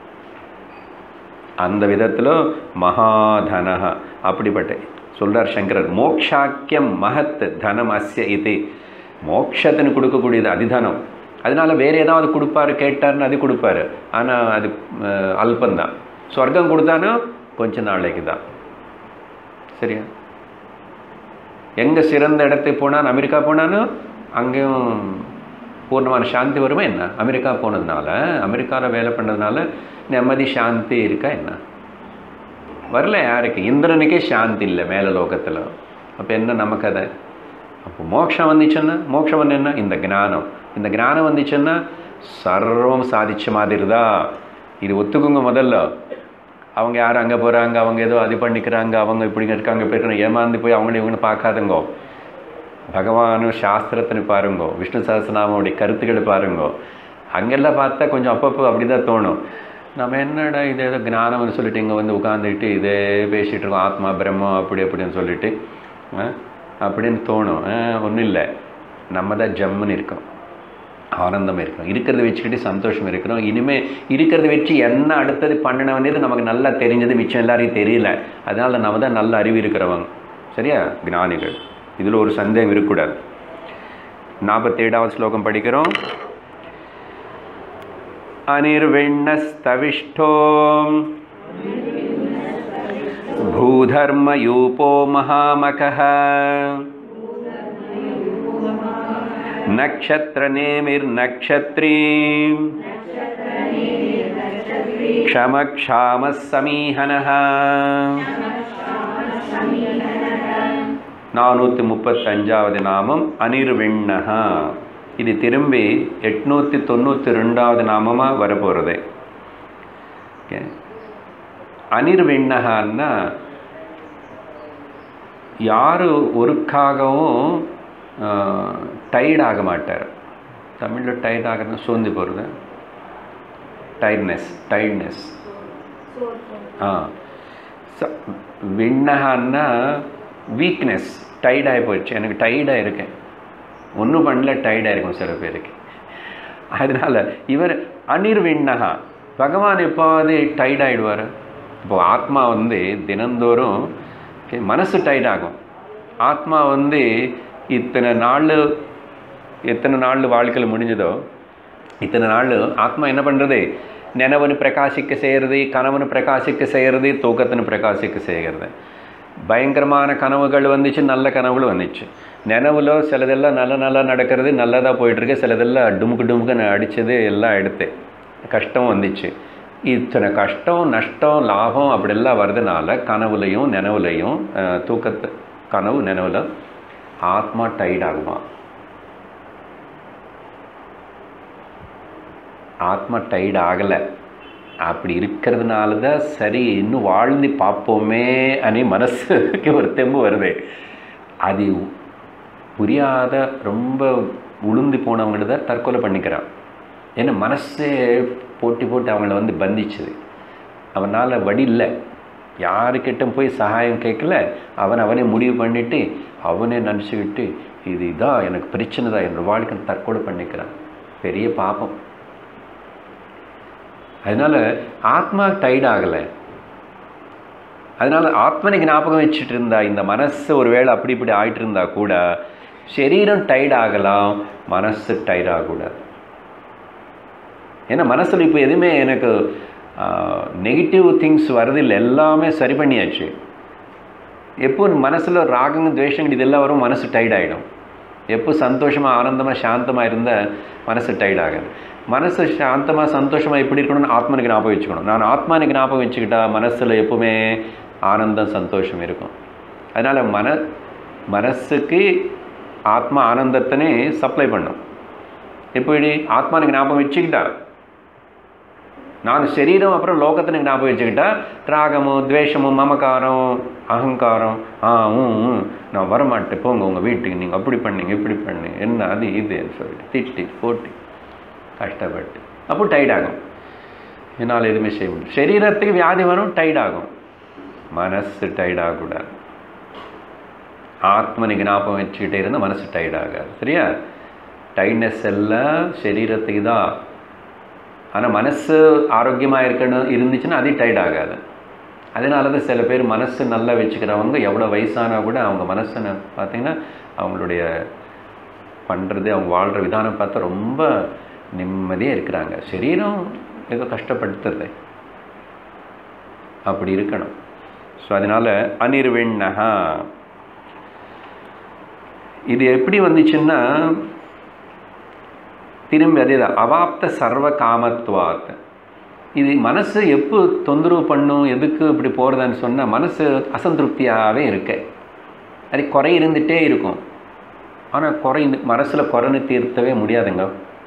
Speaker 1: அந்த விதத்தில் மகாதனஹ அப்படிப்பட்ட சொல்றார் சங்கரர் மோக்ஷாக்கியம் மகத் தனம் அஸ்ய இது மோட்சத்தின்னு கொடுக்கக்கூடியது அதிதனம் அதனால வேற ஏதாவது கொடுப்பாரு கேட்டார்னு அது கொடுப்பாரு ஆனால் அது அஹ், அல்பந்தான் சொர்க்கம் கொடுத்தானா கொஞ்ச நாளைக்கு தான் சரியா எங்கே சிறந்த இடத்துக்கு போனான் அமெரிக்கா போனாலும் அங்கேயும் பூர்ணமான சாந்தி வருமா என்ன அமெரிக்கா போனதுனால அமெரிக்காவில் வேலை பண்ணதுனால நிம்மதி சாந்தி இருக்கா என்ன வரல யாருக்கு இந்திரனுக்கே சாந்தி இல்லை மேலே லோகத்தில் அப்போ என்ன நம்ம கதை அப்போ மோட்சம் வந்துச்சுன்னா மோட்சம் வந்து என்ன இந்த ஞானம் இந்த ஞானம் வந்துச்சுன்னா சர்வம் சாதிச்ச மாதிரி தான் இது ஒத்துக்குங்க முதல்ல அவங்க யார் அங்கே போகிறாங்க அவங்க ஏதோ அது பண்ணிக்கிறாங்க அவங்க இப்படி இருக்காங்க இப்படி இருக்காங்க ஏமாந்து போய் அவங்கள இவங்கன்னு பார்க்காதுங்கோ பகவானும் சாஸ்திரத்தின்னு பாருங்கோ விஷ்ணு சஹஸ்ரநாமோடைய கருத்துக்களை பாருங்கோ அங்கெல்லாம் பார்த்தா கொஞ்சம் அப்பப்போ அப்படி தான் தோணும் நம்ம என்னடா இது ஏதோ ஞானம்னு சொல்லிட்டு இங்கே வந்து உட்காந்துட்டு இதே பேசிகிட்டு இருக்கோம் ஆத்மா பிரம்மம் அப்படி அப்படின்னு சொல்லிட்டு ஆ, அப்படின்னு தோணும் ஒன்றும் இல்லை நம்ம தான் ஜம்முன்னு இருக்கோம் ஆனந்தம் இருக்கிறோம் இருக்கிறத வச்சுக்கிட்டு சந்தோஷம் இருக்கிறோம் இனிமே இருக்கிறத வச்சு என்ன அடுத்தது பண்ணணும் வேண்டியது நமக்கு நல்லா தெரிஞ்சது மிச்சம் எல்லாரையும் தெரியல அதனால நம்ம தான் நல்ல அறிவு இருக்கிறவங்க சரியா ஞானிகள் இதில் ஒரு சந்தேகம் இருக்கக்கூடாது நாற்பத்தேழாவது ஸ்லோகம் படிக்கிறோம் அனிர்விண்ணஸ்தவிஷ்டோ भूधर्मयूपो महामकः नक्षत्रनेमिर्नक्षत्री क्षमक्षामः समीहनः நானூற்றி முப்பத்தஞ்சாவது நாமம் அனிர்விண்ணஹா இது திரும்பி எட்நூற்றி தொண்ணூற்றி ரெண்டாவது நாமமாக வரப்போகிறது ஓகே அனிர்விண்ணகான்னா யார் ஒருக்காகவும் டயர்ட் ஆக மாட்டார் தமிழில் டயர்ட் ஆகிறது சோர்ந்து போகிறது டயர்ட்னஸ் டயர்ட்னஸ் ஆ ச- விண்ணகான்னா வீக்னஸ் டயர்டாகி போயிடுச்சு எனக்கு டயர்டாக இருக்கேன் ஒன்றும் பண்ணல டயர்டாக இருக்கும் சில பேருக்கு அதனால் இவர் அனிர்விண்ணகா பகவான் எப்போது டயர்ட் ஆகிடுவார் இப்போ ஆத்மா வந்து தினந்தோறும் okay, மனசு டயர்ட் ஆகும் ஆத்மா வந்து இத்தனை நாள் எத்தனை நாள் வாழ்க்கையில் முடிஞ்சதோ இத்தனை நாள் ஆத்மா என்ன பண்ணுறது நினைவனு பிரகாசிக்க செய்கிறது கனவனு பிரகாசிக்க செய்கிறது தூக்கத்தினு பிரகாசிக்க செய்கிறது பயங்கரமான கனவுகள் வந்துச்சு நல்ல கனவுகள் வந்துச்சு நினைவுல சிலதெல்லாம் நல்ல நல்லா நடக்கிறது நல்லதாக போயிட்டுருக்கு சிலதெல்லாம் டுமுக்கு டுமுக்கு அடித்தது எல்லாம் எடுத்து கஷ்டம் வந்துச்சு இத்தனை கஷ்டம் நஷ்டம் லாபம் அப்படியெல்லாம் வர்றதுனால கனவுலையும் நினைவுலையும் அஹ், தூக்கத்து கனவு நினைவுல ஆத்மா டைட் ஆகுமா ஆத்மா டைட் ஆகலை அப்படி இருக்கிறதுனால தான் சரி இன்னும் வாழ்ந்து பார்ப்போமே அனி மனசுக்கு ஒரு தெம்பு வருது அது புரியாத ரொம்ப உளுந்து போனவங்கள தான் தற்கொலை பண்ணிக்கிறான் ஏன்னா மனசே போட்டி போட்டு அவங்கள வந்து பந்திச்சுது அவனால் வழி இல்லை யாருக்கிட்ட போய் சகாயம் கேட்கல அவன் அவனே முடிவு பண்ணிட்டு அவனே நினச்சிக்கிட்டு இது இதான் எனக்கு பிரச்சனை தான் என் வாழ்க்கை தற்கொலை பண்ணிக்கிறான் பெரிய பாபம் அதனால ஆத்மா டைட் ஆகலை அதனால ஆத்மனை ஞாபகம் வச்சுட்டு இருந்தா இந்த மனசு ஒருவேளை அப்படி இப்படி ஆயிட்டு இருந்தா கூட சரீரம் டைட் ஆகலாம் மனசு டைட் ஆகக்கூடாது ஏன்னா மனசில் இப்போ எதுவுமே எனக்கு நெகட்டிவ் திங்ஸ் வரதில்லை எல்லாமே சரி பண்ணியாச்சு எப்போ மனசில் ராகங்க துவேஷங்கள் இதெல்லாம் வரும் மனசு டைட் ஆகிடும் எப்போ சந்தோஷமாக ஆனந்தமாக சாந்தமாக இருந்தால் மனசு டைட் ஆகாது மனசு சாந்தமாக சந்தோஷமாக எப்படி இருக்கணும்னு ஆத்மனுக்கு ஞாபகம் வச்சுக்கணும் நான் ஆத்மானுக்கு ஞாபகம் வச்சுக்கிட்டா மனசில் எப்பவுமே ஆனந்தம் சந்தோஷம் இருக்கும் அதனால் மன மனசுக்கு ஆத்மா ஆனந்தத்தினே சப்ளை பண்ணும் எப்படி ஆத்மானுக்கு ஞாபகம் வச்சுக்கிட்டா நான் சரீரம் அப்புறம் லோகத்தை எனக்கு ஞாபகம் வச்சுக்கிட்டா ராகமும் துவேஷமும் மமக்காரம் அகங்காரம் ஆ ஊ ஊ, நான் வரமாட்டேன் போங்க உங்கள் வீட்டுக்கு நீங்கள் அப்படி பண்ணீங்க இப்படி பண்ணீங்க என்ன அது இதுன்னு சொல்லிட்டு திட்டி போட்டி கஷ்டப்பட்டு அப்போ டயர்ட் ஆகும் என்னால் எதுவுமே செய்ய முடியும் சரீரத்துக்கு வியாதி வரும் டயர்ட் ஆகும் மனசு டயர்ட் ஆகக்கூடாது ஆத்மனுக்கு ஞாபகம் வச்சுக்கிட்டே இருந்தால் மனசு டயர்ட் ஆகாது சரியா டயர்ட்னஸ் எல்லாம் சரீரத்துக்கு தான் ஆனால் மனசு ஆரோக்கியமாக இருக்கணும் இருந்துச்சுன்னா அது டயர்ட் ஆகாது அதனால தான் சில பேர் மனசு நல்லா வச்சுக்கிறவங்க எவ்வளோ வயசானா கூட அவங்க மனசை பார்த்தீங்கன்னா அவங்களுடைய பண்ணுறது அவங்க வாழ்கிற விதானம் பார்த்தா ரொம்ப நிம்மதியாக இருக்கிறாங்க சரீரம் ஏதோ கஷ்டப்படுத்துறது அப்படி இருக்கணும் ஸோ அதனால் அனிர்விண்ணகா இது எப்படி வந்துச்சுன்னா திரும்பி அதே தான் அவாப்த சர்வ காமத்துவாத் இது மனசு எப்போ தொந்தரவு பண்ணும் எதுக்கு இப்படி போகிறதுன்னு சொன்னால் மனசு அசந்திருப்தியாகவே இருக்கு அது குறை இருந்துகிட்டே இருக்கும் ஆனால் குறை மனசில் குறைன்னு தீர்த்தவே முடியாதுங்க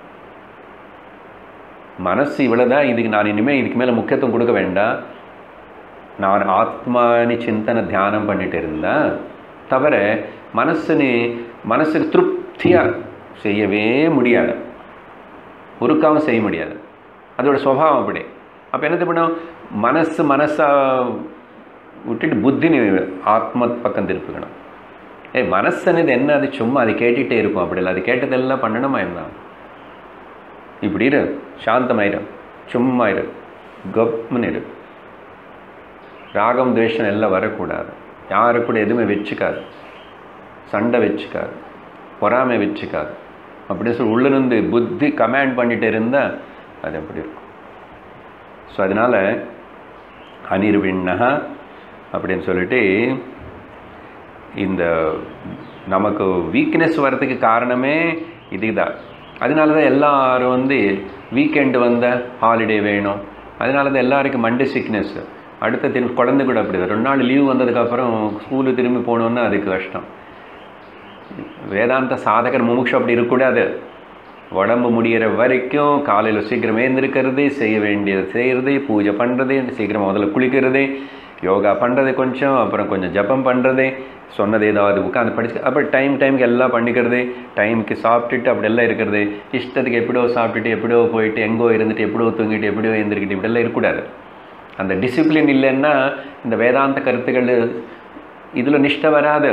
Speaker 1: மனசு இவ்வளோதான் இதுக்கு நான் இனிமேல் இதுக்கு மேலே முக்கியத்துவம் கொடுக்க வேண்டாம் நான் ஆத்மானி சிந்தனை தியானம் பண்ணிட்டு இருந்தேன் தவிர மனசுனு மனசுக்கு திருப்தியாக செய்யவே முடியாது ஒருக்காவும் செய்ய முடியாது அதோட சுவாவம் அப்படி அப்போ என்னது பண்ணும் மனசு மனசை விட்டுட்டு புத்தினி ஆத்ம பக்கம் திருப்பிக்கணும் ஏ மனசுனது என்ன அது சும்மா அது கேட்டுகிட்டே இருக்கும் அப்படி இல்லை அது கேட்டதெல்லாம் பண்ணணுமா என்ன இப்படி இரு சாந்தமாயிரு சும்மா இரு கப்னு இரு ராகம் துவேஷம் எல்லாம் வரக்கூடாது யாரு கூட எதுவுமே வச்சுக்காது சண்டை வச்சுக்காது பொறாமை வச்சுக்காது அப்படி சொல்லி உள்ளிருந்து புத்தி கமாண்ட் பண்ணிட்டு இருந்தால் அது அப்படி இருக்கும் ஸோ அதனால் அனிர்விண்ணகா அப்படின்னு சொல்லிட்டு இந்த நமக்கு வீக்னஸ் வர்றதுக்கு காரணமே இதுதான் அதனால தான் எல்லாரும் வந்து வீக்கெண்டு வந்த ஹாலிடே வேணும் அதனால தான் எல்லாருக்கும் மண்டே சிக்னஸ் அடுத்த திரும்பி குழந்தை கூட அப்படி தான் ரெண்டு நாள் லீவ் வந்ததுக்கப்புறம் ஸ்கூலு திரும்பி போகணுன்னா அதுக்கு கஷ்டம் வேதாந்த சாதகர் முமுட்சு அப்படி இருக்கக்கூடாது உடம்பு முடிகிற வரைக்கும் காலையில் சீக்கிரம் எழுந்திருக்கிறது செய்ய வேண்டியது செய்கிறது பூஜை பண்ணுறது சீக்கிரம் முதல்ல குளிக்கிறது யோகா பண்ணுறது கொஞ்சம் அப்புறம் கொஞ்சம் ஜபம் பண்ணுறது சொன்னது ஏதாவது உட்காந்து படிச்சு அப்புறம் டைம் டைமுக்கு எல்லாம் பண்ணிக்கிறது டைமுக்கு சாப்பிட்டுட்டு அப்படி எல்லாம் இருக்கிறது இஷ்டத்துக்கு எப்படியோ சாப்பிட்டுட்டு எப்படியோ போயிட்டு எங்கோ இருந்துட்டு எப்படியோ தூங்கிட்டு எப்படியோ எழுந்திருக்கிட்டு இப்படியெல்லாம் இருக்கக்கூடாது அந்த டிசிப்ளின் இல்லைன்னா இந்த வேதாந்த கருத்துக்கள் இதில் நிஷ்டை வராது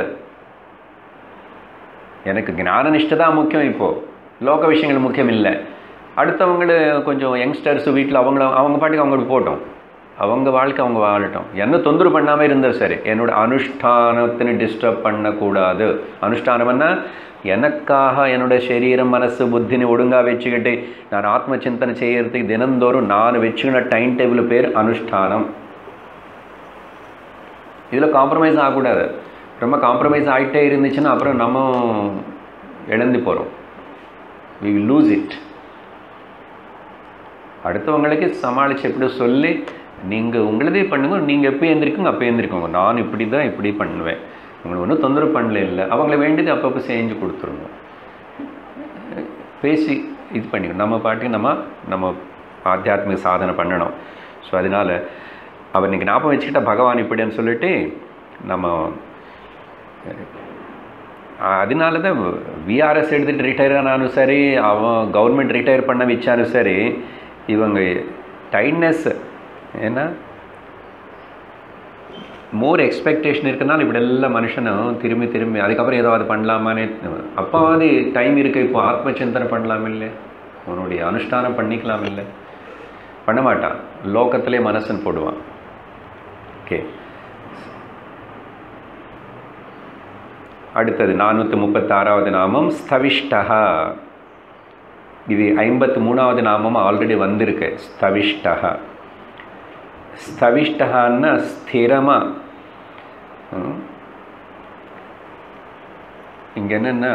Speaker 1: எனக்கு ஞான நிஷ்டை தான் முக்கியம் இப்போது லோக விஷயங்கள் முக்கியம் இல்லை அடுத்தவங்கள கொஞ்சம் யங்ஸ்டர்ஸ் வீட்டில் அவங்கள அவங்க பாட்டுக்கு அவங்களுக்கு போட்டோம் அவங்க வாழ்க்கை அவங்க வாழட்டும் என்ன தொந்தரவு பண்ணாமல் இருந்தால் சரி என்னோட அனுஷ்டானத்தினை டிஸ்டர்ப் பண்ணக்கூடாது அனுஷ்டானம்னா எனக்காக என்னோட சரீரம் மனசு புத்தினி ஒழுங்காக வச்சுக்கிட்டு நான் ஆத்ம சிந்தனை செய்யறதுக்கு தினந்தோறும் நான் வச்சுக்கின டைம் டேபிள் பேர் அனுஷ்டானம் இதில் காம்ப்ரமைஸ் ஆகக்கூடாது ரொம்ப காம்ப்ரமைஸ் ஆகிட்டே இருந்துச்சுன்னா அப்புறம் நம்ம இழந்து போகிறோம் வி வில் லூஸ் இட் அடுத்தவங்களுக்கு சமாளித்து எப்படி சொல்லி நீங்கள் உங்களதே பண்ணுங்க நீங்கள் எப்போ எழுந்திருக்குங்க அப்போ எழுந்திருக்கோங்க நான் இப்படி தான் இப்படி பண்ணுவேன் உங்களுக்கு ஒன்றும் தொந்தரவு பண்ணல இல்லை அவங்கள வேண்டியது அப்பப்போ செஞ்சு கொடுத்துருங்க பேசி இது பண்ணிக்கணும் நம்ம பாட்டுக்கு நம்ம நம்ம ஆத்தியாத்மிக சாதனை பண்ணணும் ஸோ அதனால் அவர் இன்றைக்கி ஞாபகம் வச்சுக்கிட்டா பகவான் இப்படின்னு சொல்லிட்டு நம்ம அதனால தான் விஆர்எஸ் எடுத்துகிட்டு ரிட்டையர் ஆனாலும் சரி அவன் கவர்மெண்ட் ரிட்டையர் பண்ண வச்சாலும் சரி இவங்க டைட்னஸ் ஏன்னா மோர் எக்ஸ்பெக்டேஷன் இருக்கனால இப்படி எல்லாம் மனுஷனும் திரும்பி திரும்பி அதுக்கப்புறம் ஏதாவது பண்ணலாமான்னு அப்பாவது டைம் இருக்குது இப்போ ஆத்ம சிந்தனை பண்ணலாம் இல்லை உன்னுடைய அனுஷ்டானம் பண்ணிக்கலாம் இல்லை பண்ண மாட்டான் லோகத்திலே மனசன் போடுவான் ஓகே அடுத்தது நானூற்றி முப்பத்தாறாவது நாமம் ஸ்தவிஷ்டா இது ஐம்பத்து மூணாவது நாமம் ஆல்ரெடி வந்திருக்கு ஸ்தவிஷ்டா ஸ்தவிஷ்டகான்னா ஸ்திரமாக இங்கே என்னென்னா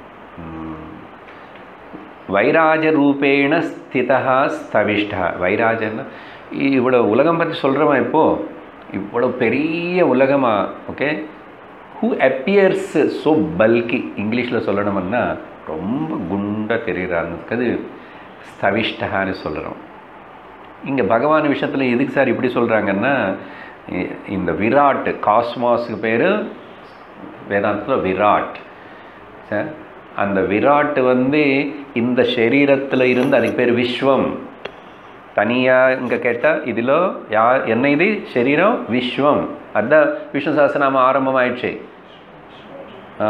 Speaker 1: வைராஜ ரூபேண ஸ்திதா ஸ்தவிஷ்டா வைராஜன்னா இவ்வளோ உலகம் பற்றி சொல்கிறவன் இப்போது இவ்வளோ பெரிய உலகமாக ஓகே ஹூ அப்பியர்ஸ் ஸோ பல்கி இங்கிலீஷில் சொல்லணும்னா ரொம்ப குண்டாக தெரிகிறான்னு அது ஸ்தவிஷ்டகான்னு சொல்கிறோம் இங்கே பகவான் விஷயத்தில் எதுக்கு சார் இப்படி சொல்கிறாங்கன்னா இ- இந்த விராட் காஸ்மாஸுக்கு பேர் வேதாந்தத்தில் விராட் சார் அந்த விராட் வந்து இந்த சரீரத்தில் இருந்து அதுக்கு பேர் விஸ்வம் தனியாக இங்கே கேட்டால் இதில் யா என்ன இது சரீரம் விஸ்வம் அதுதான் விஷ்ணு சஹஸ்ரநாமம் ஆரம்பமாயிடுச்சு ஆ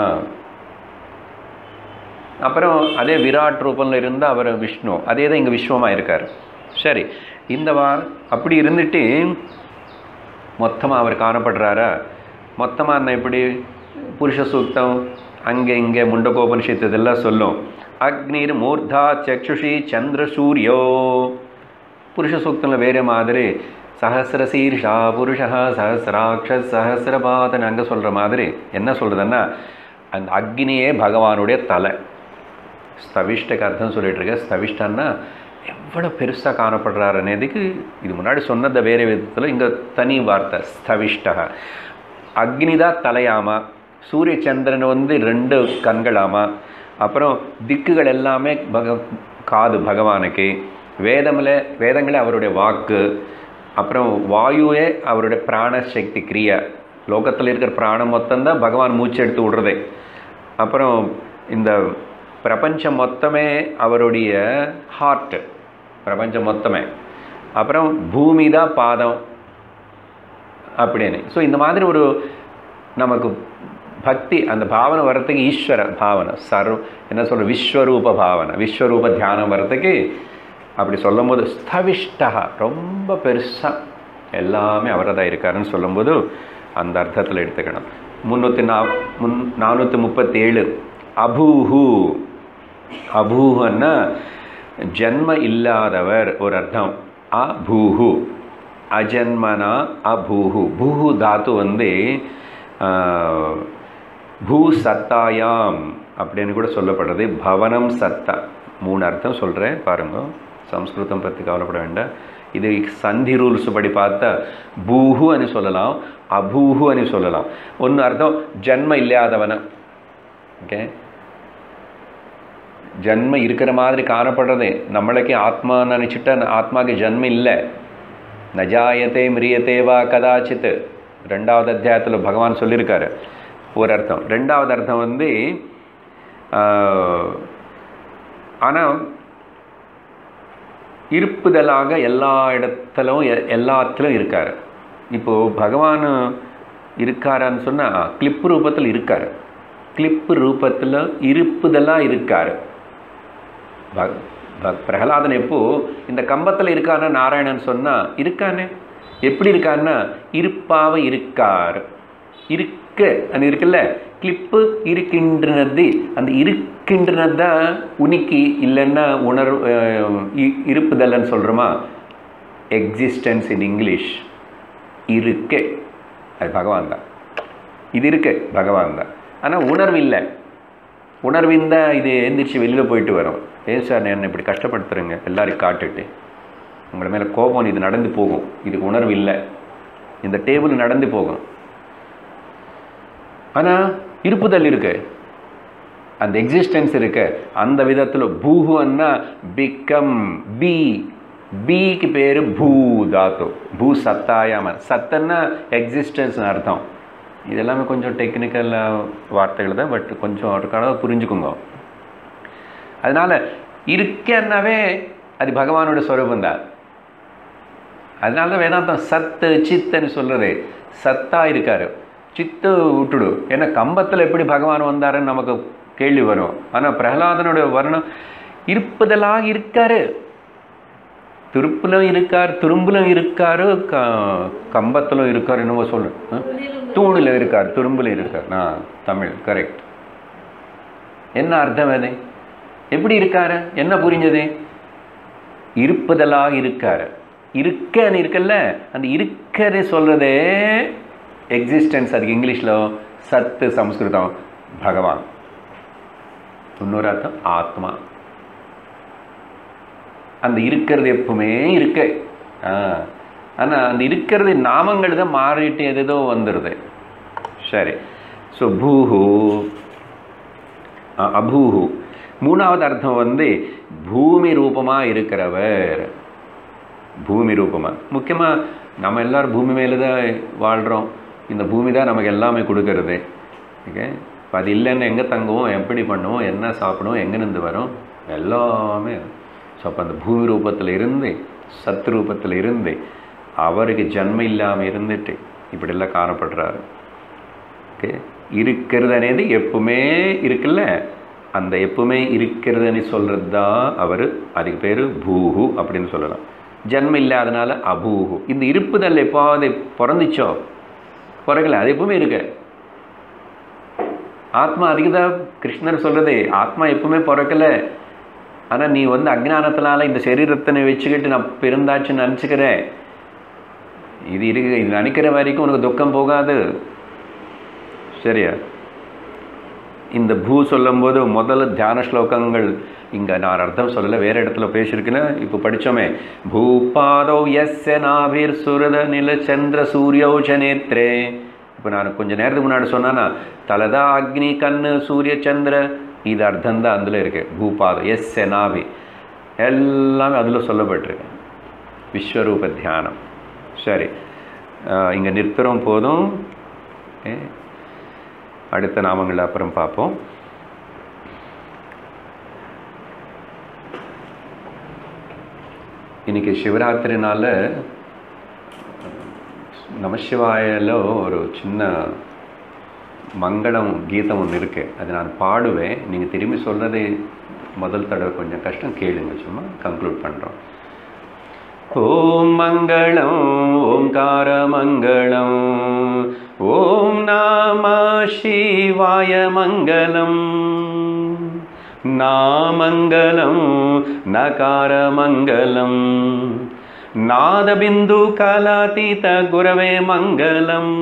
Speaker 1: அப்புறம் அதே விராட் ரூபம்ல இருந்து அவர் விஷ்ணு அதே தான் இங்கே விஸ்வமாக இருக்கார் சரி இந்த வா அப்படி இருந்துட்டு மொத்தமாக அவர் காணப்படுறாரா மொத்தமாக என்ன எப்படி புருஷ சூக்தம் அங்கே இங்கே முண்டகோபனிஷத்து இதெல்லாம் சொல்லும் அக்னிர் மூர்தா சக்ஷுஷி சந்திர சூரியோ புருஷ சூக்தம்ல வேறு மாதிரி சஹசிர சீர்ஷா புருஷா சஹசிராட்ச சஹசிரபாதன் அங்கே சொல்கிற மாதிரி என்ன சொல்கிறதுன்னா அந்த அக்னியே பகவானுடைய தலை ஸ்தவிஷ்டக்கு அர்த்தம் சொல்லிட்டு இருக்க ஸ்தவிஷ்டன்னா எவ்வளோ பெருசாக காணப்படுறாருன்னதுக்கு இது முன்னாடி சொன்னத வேறு விதத்தில் இங்கே தனி வார்த்தை ஸ்தவிஷ்டக அக்னிதான் தலையாமா சூரிய சந்திரன் வந்து ரெண்டு கண்களாமா அப்புறம் திக்குகள் எல்லாமே பக காது பகவானுக்கு வேதமில் வேதங்களே அவருடைய வாக்கு அப்புறம் வாயுவே அவருடைய பிராண சக்தி கிரியா லோகத்தில் இருக்கிற பிராணம் மொத்தம்தான் பகவான் மூச்சு எடுத்து விடுறதே அப்புறம் இந்த பிரபஞ்சம் மொத்தமே அவருடைய ஹார்ட் பிரபஞ்சம் மொத்தமே அப்புறம் பூமி தான் பாதம் அப்படின்னு ஸோ இந்த மாதிரி ஒரு நமக்கு பக்தி அந்த பாவனை வர்றதுக்கு ஈஸ்வர பாவனை சர்வ என்ன சொல்ற விஸ்வரூப பாவனை விஸ்வரூப தியானம் வர்றதுக்கு அப்படி சொல்லும்போது ஸ்தவிஷ்டா ரொம்ப பெருசாக எல்லாமே அவரை தான் இருக்காருன்னு சொல்லும்போது அந்த அர்த்தத்தில் எடுத்துக்கணும் முந்நூற்றி நா முன் நானூற்றி முப்பத்தேழு அபூஹு அபூஹன்னா ஜன்ம இல்லாதவர் ஒரு அர்த்தம் அபூஹு அஜன்மனா அபூஹு பூஹு தாத்து வந்து ஆஹ், பூ சத்தாயாம் அப்படின்னு கூட சொல்லப்படுறது பவனம் சத்தா மூணு அர்த்தம் சொல்கிறேன் பாருங்க சம்ஸ்கிருதம் பற்றி கவலைப்பட வேண்டாம் இது சந்தி ரூல்ஸ் படி பார்த்தா பூஹு అని சொல்லலாம் அபூஹு అని சொல்லலாம் ஒன்று அர்த்தம் ஜன்ம இல்லாதவன ஓகே ஜன்ம இருக்கிற மாதிரி காணப்படுறது நம்மளுக்கே ஆத்மா நினச்சிட்டா ஆத்மாக்கு ஜன்மம் இல்லை நஜாயத்தே மிரியத்தே வா கதாச்சித் ரெண்டாவது அத்தியாயத்தில் பகவான் சொல்லியிருக்காரு ஒரு அர்த்தம் ரெண்டாவது அர்த்தம் வந்து ஆனால் இருப்புதலாக எல்லா இடத்திலும் எ- எல்லாத்திலும் இருக்கார் இப்போது பகவான் இருக்காரான்னு சொன்னால் கிளிப்பு ரூபத்தில் இருக்கார் கிளிப்பு ரூபத்தில் இருப்புதலாக இருக்கார் ப- ப- பிரகலாதன் எப்போ இந்த கம்பத்தில் இருக்கானா நாராயணன் சொன்னா இருக்கானே எப்படி இருக்கான்னா இருப்பாவ இருக்கார் இருக்க அது இருக்குல்ல கிளிப்பு இருக்கின்றது அந்த இருக்கின்றது தான் உனிக்கி இல்லைன்னா உணர்வு அஹ், இ- இருப்புதல்னு சொல்கிறோமா எக்ஸிஸ்டன்ஸ் இன் இங்கிலீஷ் இருக்கு அது பகவான் தான் இது இருக்கு பகவான் தான் ஆனால் உணர்வு இல்லை உணர்வின் தான் இது எந்திரிச்சு வெளியில் போயிட்டு வரும் ஏன் சார் என்ன இப்படி கஷ்டப்படுத்துறேங்க எல்லாரையும் காட்டுட்டு உங்களை மேலே கோபம் இது நடந்து போகும் இதுக்கு உணர்வு இல்லை இந்த டேபிள் நடந்து போகும் ஆனால் இருப்புதல் இருக்கு அந்த எக்ஸிஸ்டன்ஸ் இருக்கு அந்த விதத்தில் பூஹுன்னா பிகம் பி பிக்கு பேர் பூ தாத்து பூ சத்தாயாம சத்தன்னா எக்ஸிஸ்டன்ஸ் அர்த்தம் இதெல்லாமே கொஞ்சம் டெக்னிக்கல் வார்த்தைகள் தான் பட் கொஞ்சம் அதுக்காக புரிஞ்சுக்குங்க அதனால இருக்கன்னாவே அது பகவானோட ஸ்வரூபம் தான் அதனால தான் வேதாந்தம் சத்து சித்தன்னு சொல்றது சத்தா இருக்காரு சித்து விட்டுடு ஏன்னா கம்பத்தில் எப்படி பகவான் வந்தாருன்னு நமக்கு கேள்வி வரும் ஆனால் பிரகலாதனோட வர்ணம் இருப்பதெல்லாம் இருக்காரு திருப்புலும் இருக்கார் துரும்புலும் இருக்காரு க கம்பத்திலும் இருக்கார் என்னவோ சொல்லு ஆ? தூணில் இருக்கார் துரும்புல இருக்கார் ஆ தமிழ் கரெக்ட் என்ன அர்த்தம் அது எப்படி இருக்காரு என்ன புரிஞ்சது இருப்பதெல்லாம் இருக்காரு இருக்கன்னு இருக்குல்ல அந்த இருக்கன்னு சொல்றதே எக்ஸிஸ்டன்ஸ் அதுக்கு இங்கிலீஷில் சத்து சம்ஸ்கிருதம் பகவான் இன்னொரு அர்த்தம் ஆத்மா அந்த இருக்கிறது எப்பவுமே இருக்கு ஆ ஆனால் அந்த இருக்கிறது நாமங்கள் தான் மாறிட்டு எதேதோ வந்துடுது சரி ஸோ பூஹு அ- அபூஹு மூணாவது அர்த்தம் வந்து பூமி ரூபமாக இருக்கிறவர் பூமி ரூபமாக முக்கியமாக நம்ம எல்லாரும் பூமி மேலே தான் வாழ்கிறோம் இந்த பூமி தான் நமக்கு எல்லாமே கொடுக்கறது ஓகே இப்போ அது இல்லைன்னு எங்கே தங்குவோம் எப்படி பண்ணுவோம் என்ன சாப்பிடுவோம் எங்கேருந்து வரும் எல்லாமே ஸோ அப்போ அந்த பூமி ரூபத்தில் இருந்து சத்து ரூபத்தில் இருந்து அவருக்கு ஜன்மம் இல்லாமல் இருந்துட்டு இப்படியெல்லாம் காணப்படுறாரு ஓகே இருக்கிறது అనేది எப்பவுமே இருக்குல்ல அந்த எப்பவுமே இருக்கிறதுன்னு சொல்கிறது தான் அவர் அதுக்கு பேர் பூஹு அப்படின்னு சொல்லலாம் ஜன்மம் இல்லாதனால அபூஹு இந்த இருப்புதல் எப்பாவது பிறந்துச்சோ பிறக்கல அது எப்பவுமே இருக்கு ஆத்மா அதுக்கு தான் கிருஷ்ணர் சொல்கிறது ஆத்மா எப்பவுமே பிறக்கல ஆனால் நீ வந்து அஜ்ஞானத்தினால இந்த சரீரத்தை வச்சுக்கிட்டு நான் பிறந்தாச்சுன்னு நினச்சிக்கிறேன் இது இருக்கு இது நினைக்கிற வரைக்கும் உனக்கு துக்கம் போகாது சரியா இந்த பூ சொல்லும்போது முதல்ல தியான ஸ்லோகங்கள் இங்கே நான் அர்த்தம் சொல்லலை வேறு இடத்துல பேசியிருக்குன்னு இப்போ படித்தோமே பூபாதோ எஸ்ய நாபிர் சுரத நில சந்திர சூரியோஜ நேத்ரே இப்போ நான் கொஞ்சம் நேரத்துக்கு முன்னாடி சொன்னேன்னா தலதா அக்னி கண்ணு சூரிய சந்திர இது அர்த்தம் தான் அதில் இருக்கு பூபாதம் எஸ்ய நாபி எல்லாமே அதில் சொல்லப்பட்டிருக்கு விஸ்வரூப தியானம் சரி இங்கே நிறுத்துகிறோம் போதும் ஏ அடுத்த நாமங்களை அப்புறம் பார்ப்போம் இன்னைக்கு சிவராத்திரினால நமசிவாயில் ஒரு சின்ன மங்களம் கீதம் ஒன்று இருக்கு அது நான் பாடுவேன் நீங்கள் திரும்பி சொல்றதே முதல் தடவை கொஞ்சம் கஷ்டம் கேளுங்க சும்மா கன்க்ளூட் பண்ணுறோம் ஓம் மங்களம் ஓம்கார மங்களம் ஓம் நாம சிவாய மங்களம் நாமங்கலம் நகார மங்களம் நாதபிந்து கலாதீத குரவே மங்களம்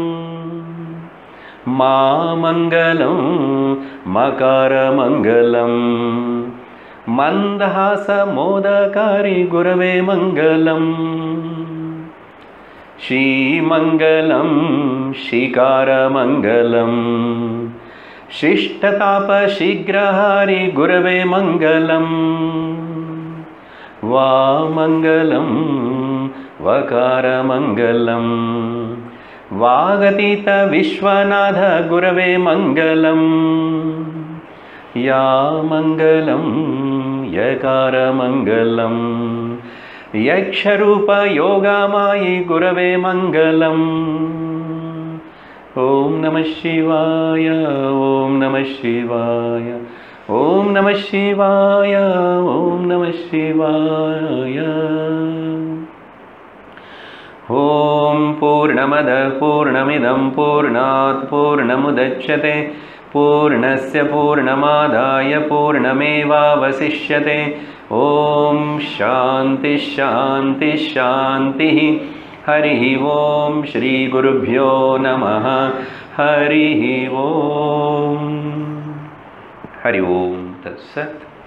Speaker 1: மாமங்கலம் மகார மங்களம் மந்தஹாச மோதகாரி குரவே மங்களம் श्रीमङ्गलं श्रीकारमङ्गलं शिष्टतापशीघ्रहारि गुरवे मङ्गलम् वामङ्गलं वकारमङ्गलं वागतीतविश्वनाथ गुरवे मङ्गलम् या मङ्गलं यकारमङ्गलम् यक्षरूपयोगामायि गुरवे मङ्गलम् ॐ नमः शिवाय ॐ नमः शिवाय ॐ नमः शिवाय ॐ नमः शिवाय ॐ पूर्णमदः पूर्णमिदं पूर्णात् पूर्णमुदच्यते पूर्णस्य पूर्णमादाय पूर्णमेवावशिष्यते ॐ शान्तिः शान्तिः शान्तिः हरिः ॐ श्रीगुरुभ्यो नमः हरिः ॐ हरि ओं तत्सत्